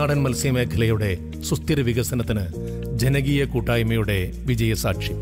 ഉൾനാടൻ മത്സ്യമേഖലയുടെ സുസ്ഥിര വികസനത്തിന് ജനകീയ കൂട്ടായ്മയുടെ വിജയസാക്ഷി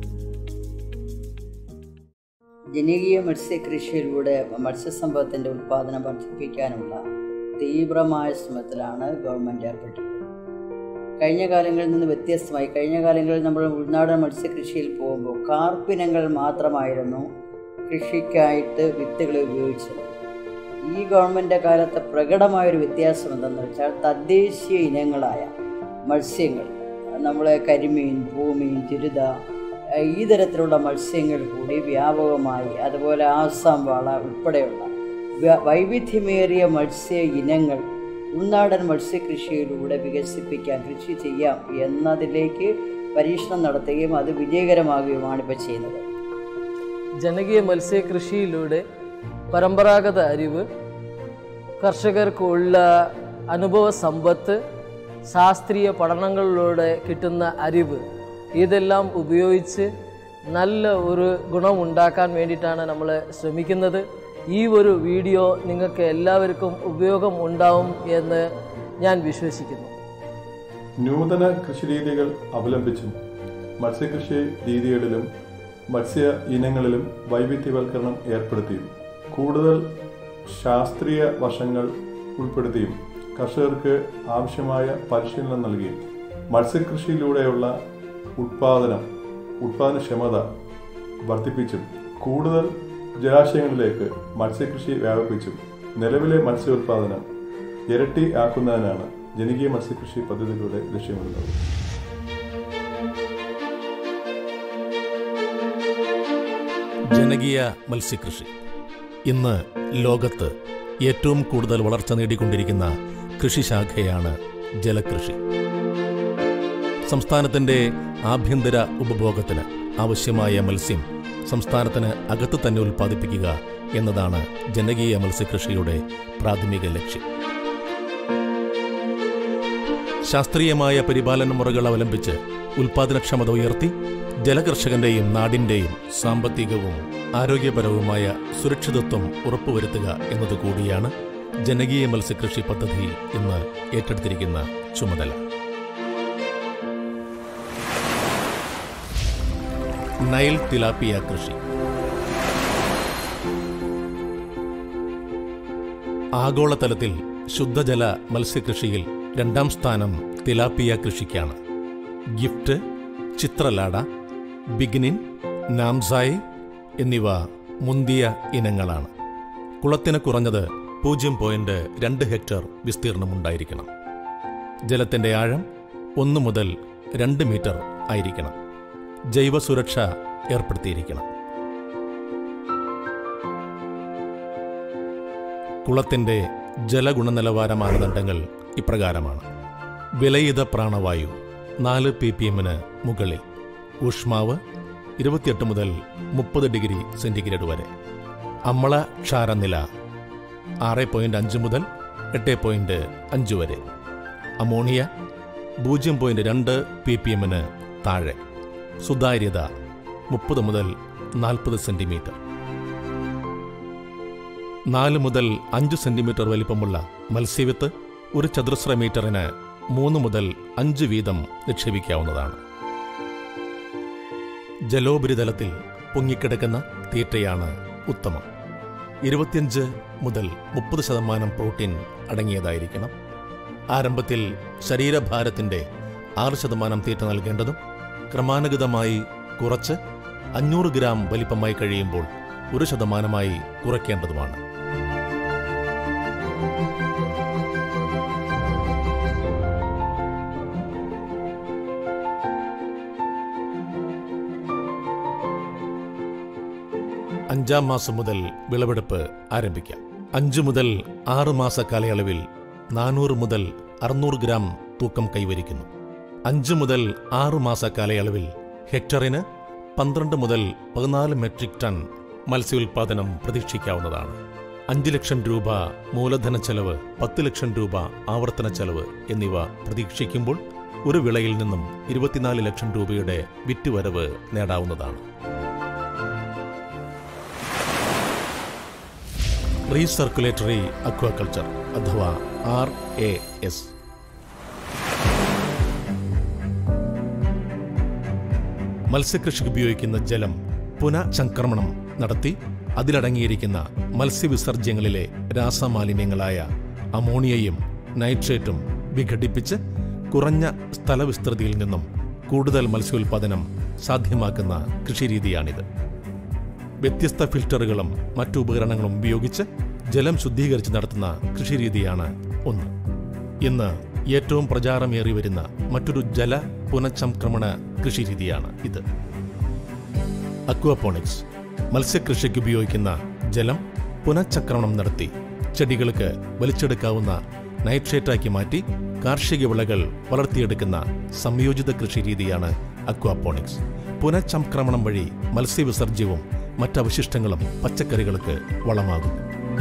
ജനകീയ മത്സ്യകൃഷിയിലൂടെ മത്സ്യസമ്പത്തിൻ്റെ ഉൽപ്പാദനം വർദ്ധിപ്പിക്കാനുള്ള തീവ്രമായ ശ്രമത്തിലാണ് ഗവൺമെൻറ് ഏർപ്പെട്ടിട്ടുള്ളത് കഴിഞ്ഞ കാലങ്ങളിൽ നിന്ന് വ്യത്യസ്തമായി കഴിഞ്ഞ കാലങ്ങളിൽ നമ്മൾ ഉൾനാടൻ മത്സ്യകൃഷിയിൽ പോകുമ്പോൾ കാർപ്പിനങ്ങൾ മാത്രമായിരുന്നു കൃഷിക്കായിട്ട് വിത്തുകൾ ഉപയോഗിച്ചത് ഈ ഗവൺമെൻറ് കാലത്തെ പ്രകടമായൊരു വ്യത്യാസം എന്തെന്ന് വെച്ചാൽ തദ്ദേശീയ ഇനങ്ങളായ മത്സ്യങ്ങൾ നമ്മളെ കരിമീൻ ഭൂമീൻ തിരുത ഈ തരത്തിലുള്ള മത്സ്യങ്ങൾ കൂടി വ്യാപകമായി അതുപോലെ ആസാം വാള ഉൾപ്പെടെയുള്ള വ്യ- വൈവിധ്യമേറിയ മത്സ്യ ഇനങ്ങൾ ഉൾനാടൻ മത്സ്യകൃഷിയിലൂടെ വികസിപ്പിക്കാൻ കൃഷി ചെയ്യാം എന്നതിലേക്ക് പരീക്ഷണം നടത്തുകയും അത് വിജയകരമാകുകയുമാണ് ഇപ്പോൾ ചെയ്യുന്നത് ജനകീയ മത്സ്യകൃഷിയിലൂടെ പരമ്പരാഗത അറിവ് കർഷകർക്കുള്ള അനുഭവ സമ്പത്ത് ശാസ്ത്രീയ പഠനങ്ങളിലൂടെ കിട്ടുന്ന അറിവ് ഇതെല്ലാം ഉപയോഗിച്ച് നല്ല ഒരു ഗുണം ഉണ്ടാക്കാൻ വേണ്ടിയിട്ടാണ് നമ്മൾ ശ്രമിക്കുന്നത് ഈ ഒരു വീഡിയോ നിങ്ങൾക്ക് എല്ലാവർക്കും ഉപയോഗം ഉണ്ടാവും എന്ന് ഞാൻ വിശ്വസിക്കുന്നു നൂതന കൃഷിരീതികൾ അവലംബിച്ചും മത്സ്യകൃഷി രീതികളിലും മത്സ്യ ഇനങ്ങളിലും വൈവിധ്യവൽക്കരണം ഏർപ്പെടുത്തിയും കൂടുതൽ ശാസ്ത്രീയ വശങ്ങൾ ഉൾപ്പെടുത്തിയും കർഷകർക്ക് ആവശ്യമായ പരിശീലനം നൽകിയും മത്സ്യകൃഷിയിലൂടെയുള്ള ഉൽപാദനം ഉൽപാദനക്ഷമത വർദ്ധിപ്പിച്ചും കൂടുതൽ ജലാശയങ്ങളിലേക്ക് മത്സ്യകൃഷി വ്യാപിപ്പിച്ചും നിലവിലെ മത്സ്യോൽപാദനം ഇരട്ടി ആക്കുന്നതിനാണ് ജനകീയ മത്സ്യകൃഷി പദ്ധതികളുടെ ലക്ഷ്യമിടുന്നത് ജനകീയ മത്സ്യകൃഷി ഇന്ന് ലോകത്ത് ഏറ്റവും കൂടുതൽ വളർച്ച നേടിക്കൊണ്ടിരിക്കുന്ന കൃഷിശാഖയാണ് ജലകൃഷി സംസ്ഥാനത്തിന്റെ ആഭ്യന്തര ഉപഭോഗത്തിന് ആവശ്യമായ മത്സ്യം സംസ്ഥാനത്തിന് അകത്ത് തന്നെ ഉൽപ്പാദിപ്പിക്കുക എന്നതാണ് ജനകീയ മത്സ്യകൃഷിയുടെ പ്രാഥമിക ലക്ഷ്യം ശാസ്ത്രീയമായ പരിപാലന മുറകൾ അവലംബിച്ച് ഉൽപാദനക്ഷമത ഉയർത്തി ജലകർഷകന്റെയും നാടിന്റെയും സാമ്പത്തികവും ആരോഗ്യപരവുമായ സുരക്ഷിതത്വം ഉറപ്പുവരുത്തുക എന്നതുകൂടിയാണ് ജനകീയ മത്സ്യകൃഷി പദ്ധതി ഇന്ന് ഏറ്റെടുത്തിരിക്കുന്ന ചുമതല നൈൽ തിലാപ്പിയ കൃഷി ആഗോളതലത്തിൽ ശുദ്ധജല മത്സ്യകൃഷിയിൽ രണ്ടാം സ്ഥാനം തിലാപ്പിയ കൃഷിക്കാണ് ഗിഫ്റ്റ് ചിത്രലാട ബിഗിനിൻ നാംസായ് എന്നിവ മുന്തിയ ഇനങ്ങളാണ് കുളത്തിന് കുറഞ്ഞത് പൂജ്യം പോയിന്റ് രണ്ട് ഹെക്ടർ വിസ്തീർണമുണ്ടായിരിക്കണം ജലത്തിന്റെ ആഴം ഒന്ന് മുതൽ രണ്ട് മീറ്റർ ആയിരിക്കണം ജൈവ സുരക്ഷ ഏർപ്പെടുത്തിയിരിക്കണം കുളത്തിന്റെ ജലഗുണനിലവാര മാനദണ്ഡങ്ങൾ ഇപ്രകാരമാണ് വിലയിത പ്രാണവായു നാല് പി പി എമ്മിന് മുകളിൽ ഊഷ്മാവ് ഇരുപത്തിയെട്ട് മുതൽ മുപ്പത് ഡിഗ്രി സെന്റിഗ്രേഡ് വരെ അമ്ല ക്ഷാരനില ആറ് പോയിന്റ് അഞ്ച് മുതൽ എട്ട് പോയിന്റ് അഞ്ച് വരെ അമോണിയ പൂജ്യം പോയിന്റ് രണ്ട് പി പി എമ്മിന് താഴെ സുതാര്യത മുപ്പത് മുതൽ നാൽപ്പത് സെന്റിമീറ്റർ നാല് മുതൽ അഞ്ച് സെന്റിമീറ്റർ വലിപ്പമുള്ള മത്സ്യവിത്ത് ഒരു ചതുരശ്ര മീറ്ററിന് മൂന്ന് മുതൽ അഞ്ച് വീതം നിക്ഷേപിക്കാവുന്നതാണ് ജലോപരിതലത്തിൽ പൊങ്ങിക്കിടക്കുന്ന തീറ്റയാണ് ഉത്തമം ഇരുപത്തിയഞ്ച് മുതൽ മുപ്പത് ശതമാനം പ്രോട്ടീൻ അടങ്ങിയതായിരിക്കണം ആരംഭത്തിൽ ശരീരഭാരത്തിന്റെ ആറ് ശതമാനം തീറ്റ നൽകേണ്ടതും ക്രമാനുഗതമായി കുറച്ച് അഞ്ഞൂറ് ഗ്രാം വലിപ്പമായി കഴിയുമ്പോൾ ഒരു ശതമാനമായി കുറയ്ക്കേണ്ടതുമാണ് അഞ്ചാം മാസം മുതൽ വിളവെടുപ്പ് ആരംഭിക്കാം അഞ്ചു മുതൽ ആറ് മാസ കാലയളവിൽ നാനൂറ് മുതൽ അറുന്നൂറ് ഗ്രാം തൂക്കം കൈവരിക്കുന്നു അഞ്ച് മുതൽ ആറ് മാസ കാലയളവിൽ ഹെക്ടറിന് പന്ത്രണ്ട് മുതൽ പതിനാല് മെട്രിക് ടൺ മത്സ്യോൽപാദനം പ്രതീക്ഷിക്കാവുന്നതാണ് അഞ്ച് ലക്ഷം രൂപ മൂലധന ചെലവ് പത്ത് ലക്ഷം രൂപ ആവർത്തന ചെലവ് എന്നിവ പ്രതീക്ഷിക്കുമ്പോൾ ഒരു വിളയിൽ നിന്നും ഇരുപത്തിനാല് ലക്ഷം രൂപയുടെ വിറ്റുവരവ് നേടാവുന്നതാണ് റീസർക്കുലേറ്ററി അക്വാകൾച്ചർ അഥവാ ആർ എ എസ് മത്സ്യകൃഷിക്ക് ഉപയോഗിക്കുന്ന ജലം പുനഃചംക്രമണം നടത്തി അതിലടങ്ങിയിരിക്കുന്ന മത്സ്യവിസർജ്യങ്ങളിലെ രാസമാലിന്യങ്ങളായ അമോണിയയും നൈട്രേറ്റും വിഘടിപ്പിച്ച് കുറഞ്ഞ സ്ഥലവിസ്തൃതിയിൽ നിന്നും കൂടുതൽ മത്സ്യോൽപാദനം സാധ്യമാക്കുന്ന കൃഷിരീതിയാണിത് വ്യത്യസ്ത ഫിൽട്ടറുകളും മറ്റു ഉപകരണങ്ങളും ഉപയോഗിച്ച് ജലം ശുദ്ധീകരിച്ച് നടത്തുന്ന കൃഷിരീതിയാണ് ഒന്ന് ഇന്ന് ഏറ്റവും പ്രചാരമേറി വരുന്ന മറ്റൊരു ജല പുനഃചംക്രമണ കൃഷിരീതിയാണ് ഇത് അക്വാപോണിക്സ് മത്സ്യകൃഷിക്ക് ഉപയോഗിക്കുന്ന ജലം പുനഃചക്രമണം നടത്തി ചെടികൾക്ക് വലിച്ചെടുക്കാവുന്ന നൈട്രേറ്റാക്കി മാറ്റി കാർഷിക വിളകൾ വളർത്തിയെടുക്കുന്ന സംയോജിത കൃഷിരീതിയാണ് അക്വാപോണിക്സ് പുനഃചംക്രമണം വഴി മത്സ്യവിസർജ്യവും മറ്റവശിഷ്ടങ്ങളും പച്ചക്കറികൾക്ക് വളമാകുന്നു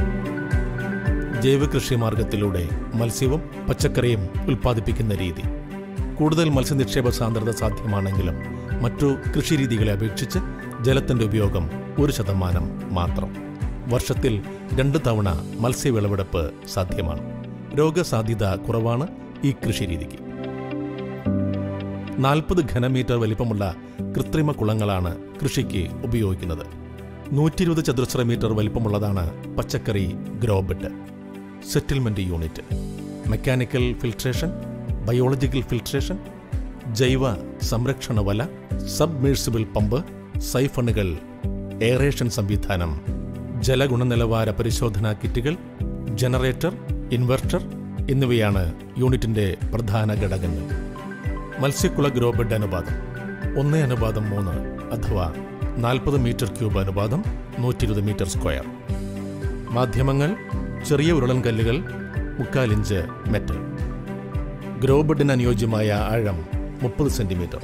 ജൈവകൃഷി മാർഗത്തിലൂടെ മത്സ്യവും പച്ചക്കറിയും ഉൽപ്പാദിപ്പിക്കുന്ന രീതി കൂടുതൽ മത്സ്യനിക്ഷേപ സാന്ദ്രത സാധ്യമാണെങ്കിലും മറ്റു കൃഷിരീതികളെ അപേക്ഷിച്ച് ജലത്തിന്റെ ഉപയോഗം ഒരു ശതമാനം മാത്രം വർഷത്തിൽ രണ്ട് തവണ മത്സ്യവിളവെടുപ്പ് സാധ്യമാണ് രോഗസാധ്യത കുറവാണ് ഈ കൃഷിരീതിക്ക് നാൽപ്പത് ഘനമീറ്റർ വലിപ്പമുള്ള കൃത്രിമ കുളങ്ങളാണ് കൃഷിക്ക് ഉപയോഗിക്കുന്നത് നൂറ്റി ഇരുപത് ചതുരശ്ര മീറ്റർ വലിപ്പമുള്ളതാണ് പച്ചക്കറി grow bed settlement unit mechanical filtration biological filtration ജൈവ സംരക്ഷണ വല സബ്മേഴ്സിബിൾ പമ്പ് സൈഫണുകൾ എയറേഷൻ സംവിധാനം ജലഗുണനിലവാര പരിശോധനാ കിറ്റുകൾ ജനറേറ്റർ ഇൻവെർട്ടർ എന്നിവയാണ് യൂണിറ്റിന്റെ പ്രധാന ഘടകങ്ങൾ മത്സ്യക്കുള ഗ്രോബെഡ് അനുപാതം ഒന്ന് അനുപാതം മൂന്ന് അഥവാ നാൽപ്പത് മീറ്റർ ക്യൂബ് അനുപാതം നൂറ്റി ഇരുപത് മീറ്റർ സ്ക്വയർ മാധ്യമങ്ങൾ ചെറിയ ഉരുളൻ കല്ലുകൾ മുക്കാലിഞ്ച് മെറ്റൽ ഗ്രോബെഡിന് അനുയോജ്യമായ ആഴം മുപ്പത് സെന്റിമീറ്റർ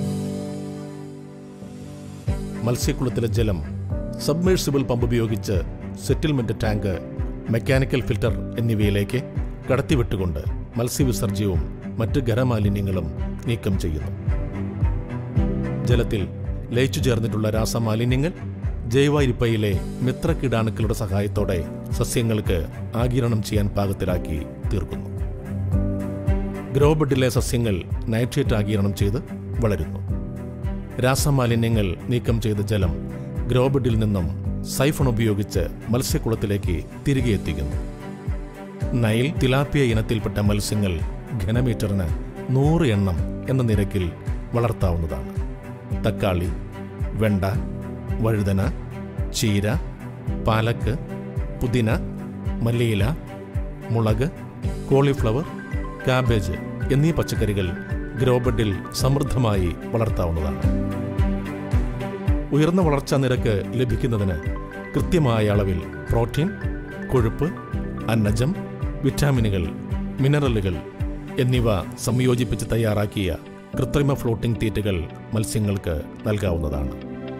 മത്സ്യക്കുളത്തിലെ ജലം സബ്മേഴ്സിബിൾ പമ്പ് ഉപയോഗിച്ച് സെറ്റിൽമെന്റ് ടാങ്ക് മെക്കാനിക്കൽ ഫിൽട്ടർ എന്നിവയിലേക്ക് കടത്തിവിട്ടുകൊണ്ട് മത്സ്യവിസർജ്യവും മറ്റ് ഖരമാലിന്യങ്ങളും നീക്കം ചെയ്യുന്നു ജലത്തിൽ ലയിച്ചു ചേർന്നിട്ടുള്ള രാസമാലിന്യങ്ങൾ ജൈവ മിത്രകീടാണുക്കളുടെ സഹായത്തോടെ സസ്യങ്ങൾക്ക് ആഗിരണം ചെയ്യാൻ പാകത്തിലാക്കി തീർക്കുന്നു ഗ്രോബെഡിലെ സസ്യങ്ങൾ നൈട്രേറ്റ് ആഗിരണം ചെയ്ത് വളരുന്നു രാസമാലിന്യങ്ങൾ നീക്കം ചെയ്ത ജലം ഗ്രോബെഡിൽ നിന്നും സൈഫൺ ഉപയോഗിച്ച് മത്സ്യക്കുളത്തിലേക്ക് തിരികെ എത്തിക്കുന്നു നൈൽ തിലാപ്പിയ ഇനത്തിൽപ്പെട്ട മത്സ്യങ്ങൾ ഘനമീറ്ററിന് നൂറ് എണ്ണം എന്ന നിരക്കിൽ വളർത്താവുന്നതാണ് തക്കാളി വെണ്ട വഴുതന ചീര പാലക്ക് പുതിന മല്ലിയില മുളക് കോളിഫ്ലവർ കാബേജ് എന്നീ പച്ചക്കറികൾ ഗ്രോബഡിൽ സമൃദ്ധമായി വളർത്താവുന്നതാണ് ഉയർന്ന വളർച്ചാ നിരക്ക് ലഭിക്കുന്നതിന് കൃത്യമായ അളവിൽ പ്രോട്ടീൻ കൊഴുപ്പ് അന്നജം വിറ്റാമിനുകൾ മിനറലുകൾ എന്നിവ സംയോജിപ്പിച്ച് തയ്യാറാക്കിയ കൃത്രിമ ഫ്ലോട്ടിംഗ് തീറ്റകൾ മത്സ്യങ്ങൾക്ക് നൽകാവുന്നതാണ്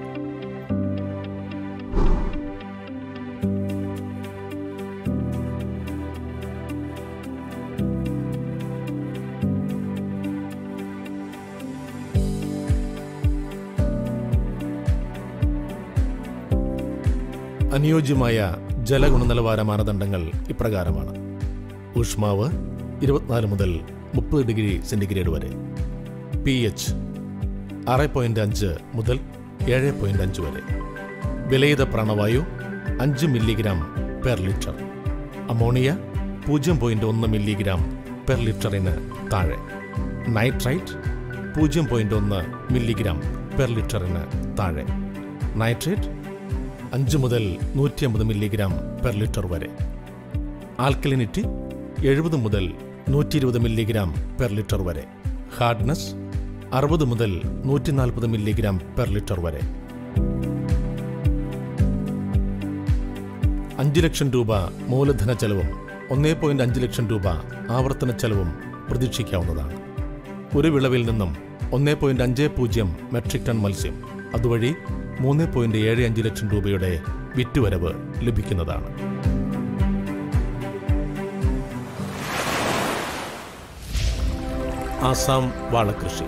അനുയോജ്യമായ ജലഗുണനിലവാര മാനദണ്ഡങ്ങൾ ഇപ്രകാരമാണ് ഊഷ്മാവ് ഇരുപത്തിനാല് മുതൽ മുപ്പത് ഡിഗ്രി സെന്റിഗ്രേഡ് വരെ പി എച്ച് ആറ് പോയിന്റ് അഞ്ച് മുതൽ ഏഴ് പോയിന്റ് അഞ്ച് വരെ വിലയിത പ്രാണവായു അഞ്ച് മില്ലിഗ്രാം പെർ ലിറ്റർ അമോണിയ പൂജ്യം പോയിന്റ് ഒന്ന് മില്ലിഗ്രാം പെർ ലിറ്ററിന് താഴെ നൈട്രൈറ്റ് പൂജ്യം പോയിന്റ് ഒന്ന് മില്ലിഗ്രാം പെർ ലിറ്ററിന് താഴെ നൈട്രേറ്റ് അഞ്ച് മുതൽ നൂറ്റി അമ്പത് മില്ലിഗ്രാം പെർ ലിറ്റർ വരെ ആൽക്കലിനിറ്റി എഴുപത് മുതൽ നൂറ്റി ഇരുപത് മില്ലിഗ്രാം പെർ ലിറ്റർ വരെ ഹാർഡ്നസ് അറുപത് മുതൽ നൂറ്റി നാൽപ്പത് മില്ലിഗ്രാം പെർ ലിറ്റർ വരെ അഞ്ച് ലക്ഷം രൂപ മൂലധന ചെലവും ഒന്നേ പോയിന്റ് അഞ്ച് ലക്ഷം രൂപ ആവർത്തന ചെലവും പ്രതീക്ഷിക്കാവുന്നതാണ് ഒരു വിളവിൽ നിന്നും ഒന്നേ പോയിന്റ് അഞ്ച് പൂജ്യം മെട്രിക് ടൺ മത്സ്യം അതുവഴി മൂന്ന് പോയിന്റ് ഏഴ് അഞ്ച് ലക്ഷം രൂപയുടെ വിറ്റുവരവ് ലഭിക്കുന്നതാണ് ആസാം വാഴകൃഷി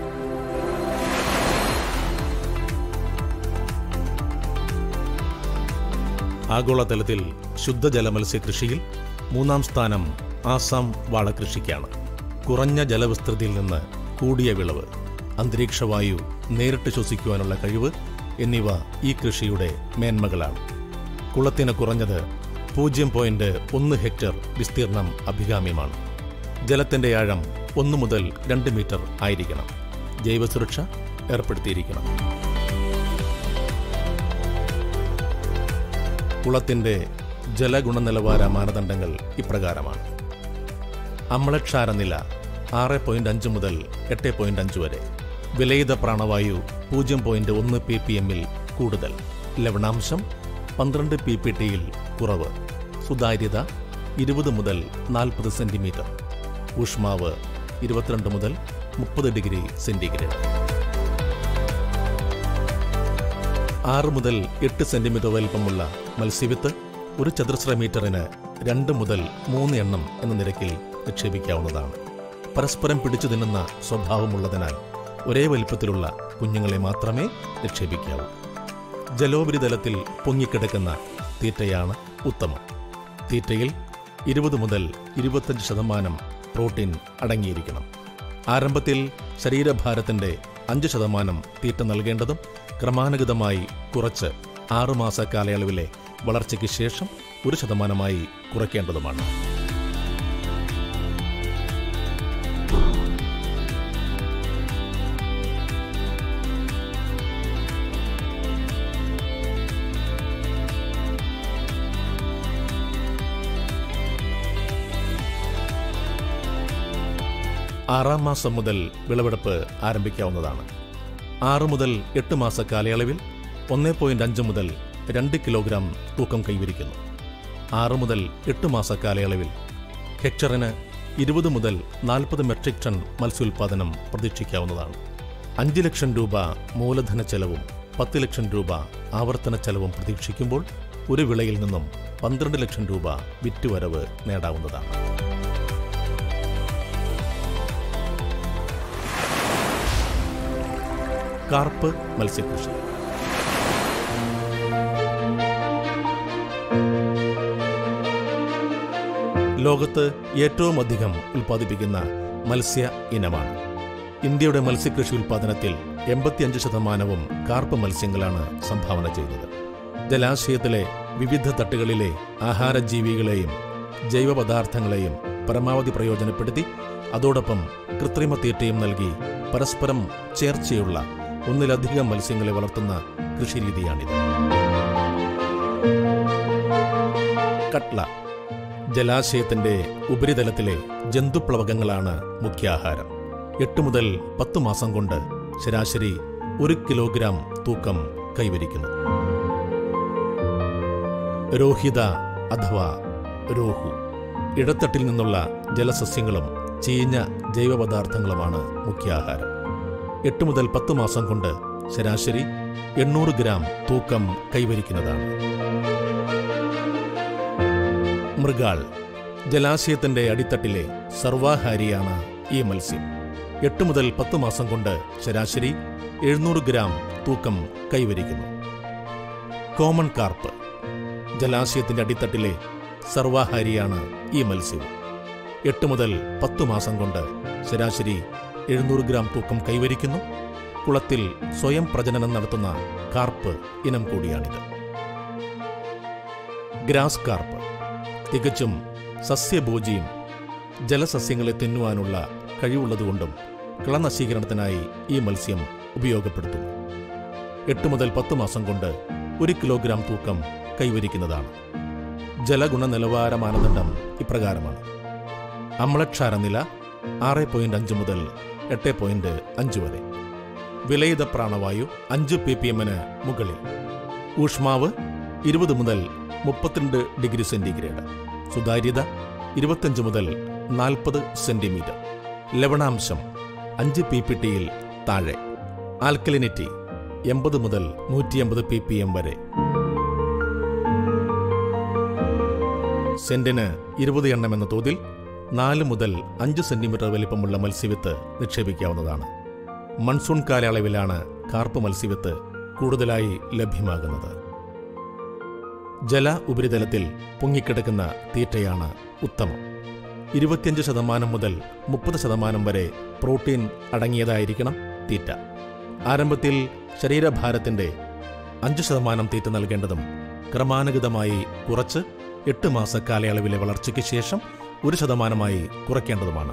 ആഗോളതലത്തിൽ ശുദ്ധജല മത്സ്യകൃഷിയിൽ മൂന്നാം സ്ഥാനം ആസാം വാഴകൃഷിക്കാണ് കുറഞ്ഞ ജലവിസ്തൃതിയിൽ നിന്ന് കൂടിയ വിളവ് അന്തരീക്ഷവായു നേരിട്ട് ശ്വസിക്കുവാനുള്ള കഴിവ് എന്നിവ ഈ കൃഷിയുടെ മേന്മകളാണ് കുളത്തിന് കുറഞ്ഞത് പൂജ്യം പോയിന്റ് ഒന്ന് ഹെക്ടർ വിസ്തീർണം അഭികാമ്യമാണ് ജലത്തിന്റെ ആഴം ഒന്ന് മുതൽ രണ്ട് മീറ്റർ ആയിരിക്കണം ജൈവസുരക്ഷ ഏർപ്പെടുത്തിയിരിക്കണം കുളത്തിന്റെ ജലഗുണനിലവാര മാനദണ്ഡങ്ങൾ ഇപ്രകാരമാണ് അമ്ലക്ഷാരനില ആറ് പോയിന്റ് അഞ്ച് മുതൽ എട്ട് പോയിന്റ് അഞ്ച് വരെ വിലയിത പ്രാണവായു പൂജ്യം പോയിന്റ് ഒന്ന് പി പി എമ്മിൽ കൂടുതൽ ലവണാംശം പന്ത്രണ്ട് പി പി ടിയിൽ കുറവ് സുതാര്യത ഇരുപത് മുതൽ നാൽപ്പത് സെന്റിമീറ്റർ ഊഷ്മാവ് ഇരുപത്തിരണ്ട് മുതൽ മുപ്പത് ഡിഗ്രി സെന്റിഗ്രേഡ് ആറ് മുതൽ എട്ട് സെന്റിമീറ്റർ വലിപ്പമുള്ള മത്സ്യവിത്ത് ഒരു ചതുരശ്ര മീറ്ററിന് രണ്ട് മുതൽ മൂന്ന് എണ്ണം എന്ന നിരക്കിൽ നിക്ഷേപിക്കാവുന്നതാണ് പരസ്പരം പിടിച്ചു തിന്നുന്ന സ്വഭാവമുള്ളതിനാൽ ഒരേ വലിപ്പത്തിലുള്ള കുഞ്ഞുങ്ങളെ മാത്രമേ നിക്ഷേപിക്കാവൂ ജലോപരിതലത്തിൽ പൊങ്ങിക്കിടക്കുന്ന തീറ്റയാണ് ഉത്തമം തീറ്റയിൽ ഇരുപത് മുതൽ ഇരുപത്തഞ്ച് ശതമാനം പ്രോട്ടീൻ അടങ്ങിയിരിക്കണം ആരംഭത്തിൽ ശരീരഭാരത്തിന്റെ അഞ്ച് ശതമാനം തീറ്റ നൽകേണ്ടതും ക്രമാനുഗതമായി കുറച്ച് ആറുമാസ കാലയളവിലെ വളർച്ചയ്ക്ക് ശേഷം ഒരു ശതമാനമായി കുറയ്ക്കേണ്ടതുമാണ് ആറാം മാസം മുതൽ വിളവെടുപ്പ് ആരംഭിക്കാവുന്നതാണ് ആറ് മുതൽ എട്ട് മാസ കാലയളവിൽ ഒന്ന് പോയിന്റ് അഞ്ച് മുതൽ രണ്ട് കിലോഗ്രാം തൂക്കം കൈവരിക്കുന്നു ആറ് മുതൽ എട്ട് മാസ കാലയളവിൽ ഹെക്ടറിന് ഇരുപത് മുതൽ നാൽപ്പത് മെട്രിക് ടൺ മത്സ്യോൽപാദനം പ്രതീക്ഷിക്കാവുന്നതാണ് അഞ്ച് ലക്ഷം രൂപ മൂലധന ചെലവും പത്ത് ലക്ഷം രൂപ ആവർത്തന ചെലവും പ്രതീക്ഷിക്കുമ്പോൾ ഒരു വിളയിൽ നിന്നും പന്ത്രണ്ട് ലക്ഷം രൂപ വിറ്റുവരവ് നേടാവുന്നതാണ് കാർപ്പ് മത്സ്യകൃഷി ലോകത്ത് ഏറ്റവും അധികം ഉൽപ്പാദിപ്പിക്കുന്ന മത്സ്യ ഇനമാണ് ഇന്ത്യയുടെ മത്സ്യകൃഷി ഉൽപ്പാദനത്തിൽ എൺപത്തിയഞ്ച് ശതമാനവും കാർപ്പ് മത്സ്യങ്ങളാണ് സംഭാവന ചെയ്തത് ജലാശയത്തിലെ വിവിധ തട്ടുകളിലെ ആഹാരജീവികളെയും ജൈവപദാർത്ഥങ്ങളെയും പരമാവധി പ്രയോജനപ്പെടുത്തി അതോടൊപ്പം കൃത്രിമ തീറ്റയും നൽകി പരസ്പരം ചേർച്ചയുള്ള ഒന്നിലധികം മത്സ്യങ്ങളെ വളർത്തുന്ന കൃഷിരീതിയാണിത് കട്ല ജലാശയത്തിന്റെ ഉപരിതലത്തിലെ ജന്തുപ്ലവകങ്ങളാണ് മുഖ്യാഹാരം എട്ട് മുതൽ പത്ത് മാസം കൊണ്ട് ശരാശരി ഒരു കിലോഗ്രാം തൂക്കം കൈവരിക്കുന്നു രോഹിത അഥവാ രോഹു ഇടത്തട്ടിൽ നിന്നുള്ള ജലസസ്യങ്ങളും ചീഞ്ഞ ജൈവപദാർത്ഥങ്ങളുമാണ് മുഖ്യാഹാരം എട്ട് മുതൽ പത്ത് മാസം കൊണ്ട് ശരാശരി എണ്ണൂറ് ഗ്രാം തൂക്കം കൈവരിക്കുന്നതാണ് മൃഗാൾ ജലാശയത്തിന്റെ അടിത്തട്ടിലെ സർവാഹാരിയാണ് ഈ മത്സ്യം എട്ട് മുതൽ പത്ത് മാസം കൊണ്ട് ശരാശരി എഴുന്നൂറ് ഗ്രാം തൂക്കം കൈവരിക്കുന്നു കോമൺ കാർപ്പ് ജലാശയത്തിന്റെ അടിത്തട്ടിലെ സർവാഹാരിയാണ് ഈ മത്സ്യം എട്ട് മുതൽ പത്ത് മാസം കൊണ്ട് ശരാശരി എഴുന്നൂറ് ഗ്രാം തൂക്കം കൈവരിക്കുന്നു കുളത്തിൽ സ്വയം പ്രജനനം നടത്തുന്ന കാർപ്പ് ഇനം കൂടിയാണിത് ഗ്രാസ് കാർപ്പ് തികച്ചും സസ്യഭോജിയും ജലസസ്യങ്ങളെ തിന്നുവാനുള്ള കഴിവുള്ളതുകൊണ്ടും കളനശീകരണത്തിനായി ഈ മത്സ്യം ഉപയോഗപ്പെടുത്തുന്നു എട്ട് മുതൽ പത്ത് മാസം കൊണ്ട് ഒരു കിലോഗ്രാം തൂക്കം കൈവരിക്കുന്നതാണ് ജലഗുണ നിലവാര മാനദണ്ഡം ഇപ്രകാരമാണ് അമ്ലക്ഷാരനില ആറ് പോയിന്റ് അഞ്ച് മുതൽ എട്ട് പോയിന്റ് അഞ്ച് വരെ വിലയിത പ്രാണവായു അഞ്ച് പി പി എമ്മിന് മുകളിൽ ഊഷ്മാവ് ഇരുപത് മുതൽ മുപ്പത്തിരണ്ട് ഡിഗ്രി സെന്റിഗ്രേഡ് സുതാര്യത ഇരുപത്തഞ്ച് മുതൽ നാൽപ്പത് സെന്റിമീറ്റർ ലവണാംശം അഞ്ച് പി പി ടിയിൽ താഴെ ആൽക്കലിനിറ്റി എൺപത് മുതൽ നൂറ്റിയമ്പത് പി പി എം വരെ സെന്റിന് ഇരുപത് എണ്ണം എന്ന തോതിൽ നാല് മുതൽ അഞ്ച് സെന്റിമീറ്റർ വലിപ്പമുള്ള മത്സ്യവിത്ത് നിക്ഷേപിക്കാവുന്നതാണ് മൺസൂൺ കാലയളവിലാണ് കാർപ്പ് മത്സ്യവിത്ത് കൂടുതലായി ലഭ്യമാകുന്നത് ജല ഉപരിതലത്തിൽ പൊങ്ങിക്കിടക്കുന്ന തീറ്റയാണ് ഉത്തമം ഇരുപത്തിയഞ്ച് ശതമാനം മുതൽ മുപ്പത് ശതമാനം വരെ പ്രോട്ടീൻ അടങ്ങിയതായിരിക്കണം തീറ്റ ആരംഭത്തിൽ ശരീരഭാരത്തിന്റെ അഞ്ച് ശതമാനം തീറ്റ നൽകേണ്ടതും ക്രമാനുഗതമായി കുറച്ച് എട്ട് മാസ കാലയളവിലെ വളർച്ചയ്ക്ക് ശേഷം ഒരു ശതമാനമായി കുറയ്ക്കേണ്ടതുമാണ്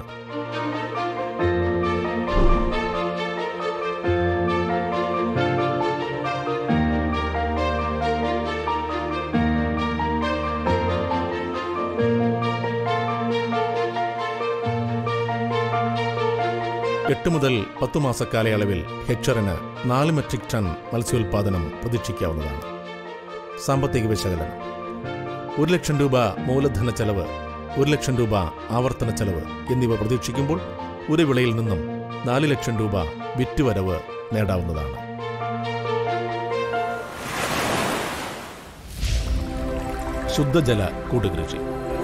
എട്ട് മുതൽ പത്തു മാസ കാലയളവിൽ ഹെക്ടറിന് നാല് മെട്രിക് ടൺ മത്സ്യോൽപാദനം പ്രതീക്ഷിക്കാവുന്നതാണ് സാമ്പത്തിക വിശകലനം ഒരു ലക്ഷം രൂപ മൂലധന ചെലവ് ഒരു ലക്ഷം രൂപ ആവർത്തന ചെലവ് എന്നിവ പ്രതീക്ഷിക്കുമ്പോൾ ഒരു വിളയിൽ നിന്നും നാല് ലക്ഷം രൂപ വിറ്റുവരവ് നേടാവുന്നതാണ് ശുദ്ധജല കൂടുകൃഷി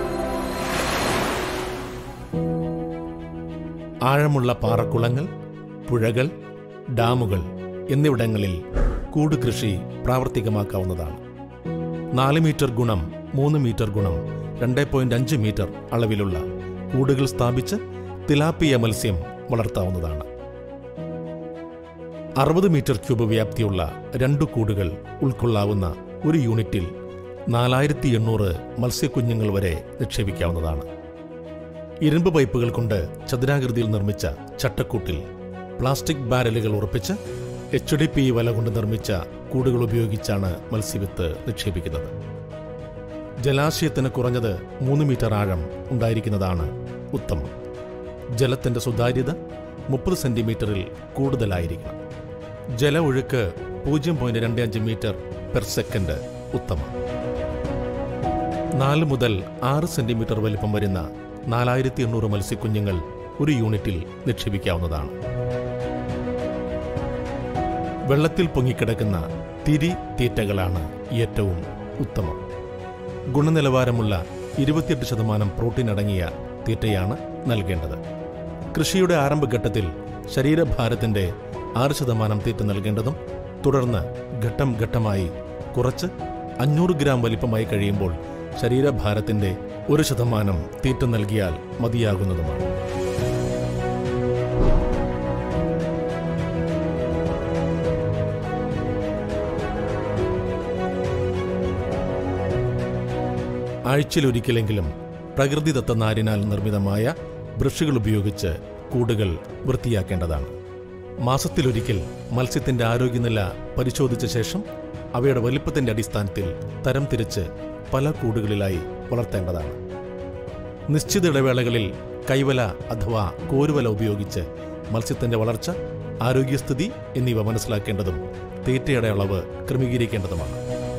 ആഴമുള്ള പാറക്കുളങ്ങൾ പുഴകൾ ഡാമുകൾ എന്നിവിടങ്ങളിൽ കൂട് കൃഷി പ്രാവർത്തികമാക്കാവുന്നതാണ് നാല് മീറ്റർ ഗുണം മൂന്ന് മീറ്റർ ഗുണം രണ്ട് പോയിന്റ് അഞ്ച് മീറ്റർ അളവിലുള്ള കൂടുകൾ സ്ഥാപിച്ച് തിലാപ്പിയ മത്സ്യം വളർത്താവുന്നതാണ് അറുപത് മീറ്റർ ക്യൂബ് വ്യാപ്തിയുള്ള രണ്ടു കൂടുകൾ ഉൾക്കൊള്ളാവുന്ന ഒരു യൂണിറ്റിൽ നാലായിരത്തി എണ്ണൂറ് മത്സ്യക്കുഞ്ഞുങ്ങൾ വരെ നിക്ഷേപിക്കാവുന്നതാണ് ഇരുമ്പ് പൈപ്പുകൾ കൊണ്ട് ചതുരാകൃതിയിൽ നിർമ്മിച്ച ചട്ടക്കൂട്ടിൽ പ്ലാസ്റ്റിക് ബാരലുകൾ ഉറപ്പിച്ച് എച്ച് ഡി പി വല കൊണ്ട് നിർമ്മിച്ച കൂടുകൾ ഉപയോഗിച്ചാണ് മത്സ്യവിത്ത് നിക്ഷേപിക്കുന്നത് ജലാശയത്തിന് കുറഞ്ഞത് മൂന്ന് മീറ്റർ ആഴം ഉണ്ടായിരിക്കുന്നതാണ് ഉത്തമം ജലത്തിന്റെ സുതാര്യത മുപ്പത് സെന്റിമീറ്ററിൽ കൂടുതലായിരിക്കണം ജല ഒഴുക്ക് പൂജ്യം പോയിന്റ് രണ്ട് അഞ്ച് മീറ്റർ പെർ സെക്കൻഡ് ഉത്തമം നാല് മുതൽ ആറ് സെന്റിമീറ്റർ വലിപ്പം വരുന്ന നാലായിരത്തി എണ്ണൂറ് മത്സ്യക്കുഞ്ഞുങ്ങൾ ഒരു യൂണിറ്റിൽ നിക്ഷേപിക്കാവുന്നതാണ് വെള്ളത്തിൽ പൊങ്ങിക്കിടക്കുന്ന തിരി തീറ്റകളാണ് ഏറ്റവും ഉത്തമം ഗുണനിലവാരമുള്ള ഇരുപത്തിയെട്ട് ശതമാനം പ്രോട്ടീൻ അടങ്ങിയ തീറ്റയാണ് നൽകേണ്ടത് കൃഷിയുടെ ആരംഭഘട്ടത്തിൽ ശരീരഭാരത്തിന്റെ ആറ് ശതമാനം തീറ്റ നൽകേണ്ടതും തുടർന്ന് ഘട്ടം ഘട്ടമായി കുറച്ച് അഞ്ഞൂറ് ഗ്രാം വലിപ്പമായി കഴിയുമ്പോൾ ശരീരഭാരത്തിന്റെ ഒരു ശതമാനം തീറ്റ നൽകിയാൽ മതിയാകുന്നതുമാണ് ആഴ്ചയിലൊരിക്കലെങ്കിലും പ്രകൃതിദത്ത നാരിനാൽ നിർമ്മിതമായ ബ്രഷുകൾ ഉപയോഗിച്ച് കൂടുകൾ വൃത്തിയാക്കേണ്ടതാണ് മാസത്തിലൊരിക്കൽ മത്സ്യത്തിന്റെ ആരോഗ്യനില പരിശോധിച്ച ശേഷം അവയുടെ വലിപ്പത്തിന്റെ അടിസ്ഥാനത്തിൽ തരം തിരിച്ച് പല കൂടുകളിലായി വളർത്തേണ്ടതാണ് നിശ്ചിത ഇടവേളകളിൽ കൈവല അഥവാ കോരുവല ഉപയോഗിച്ച് മത്സ്യത്തിന്റെ വളർച്ച ആരോഗ്യസ്ഥിതി എന്നിവ മനസ്സിലാക്കേണ്ടതും തീറ്റയുടെ അളവ് ക്രമീകരിക്കേണ്ടതുമാണ്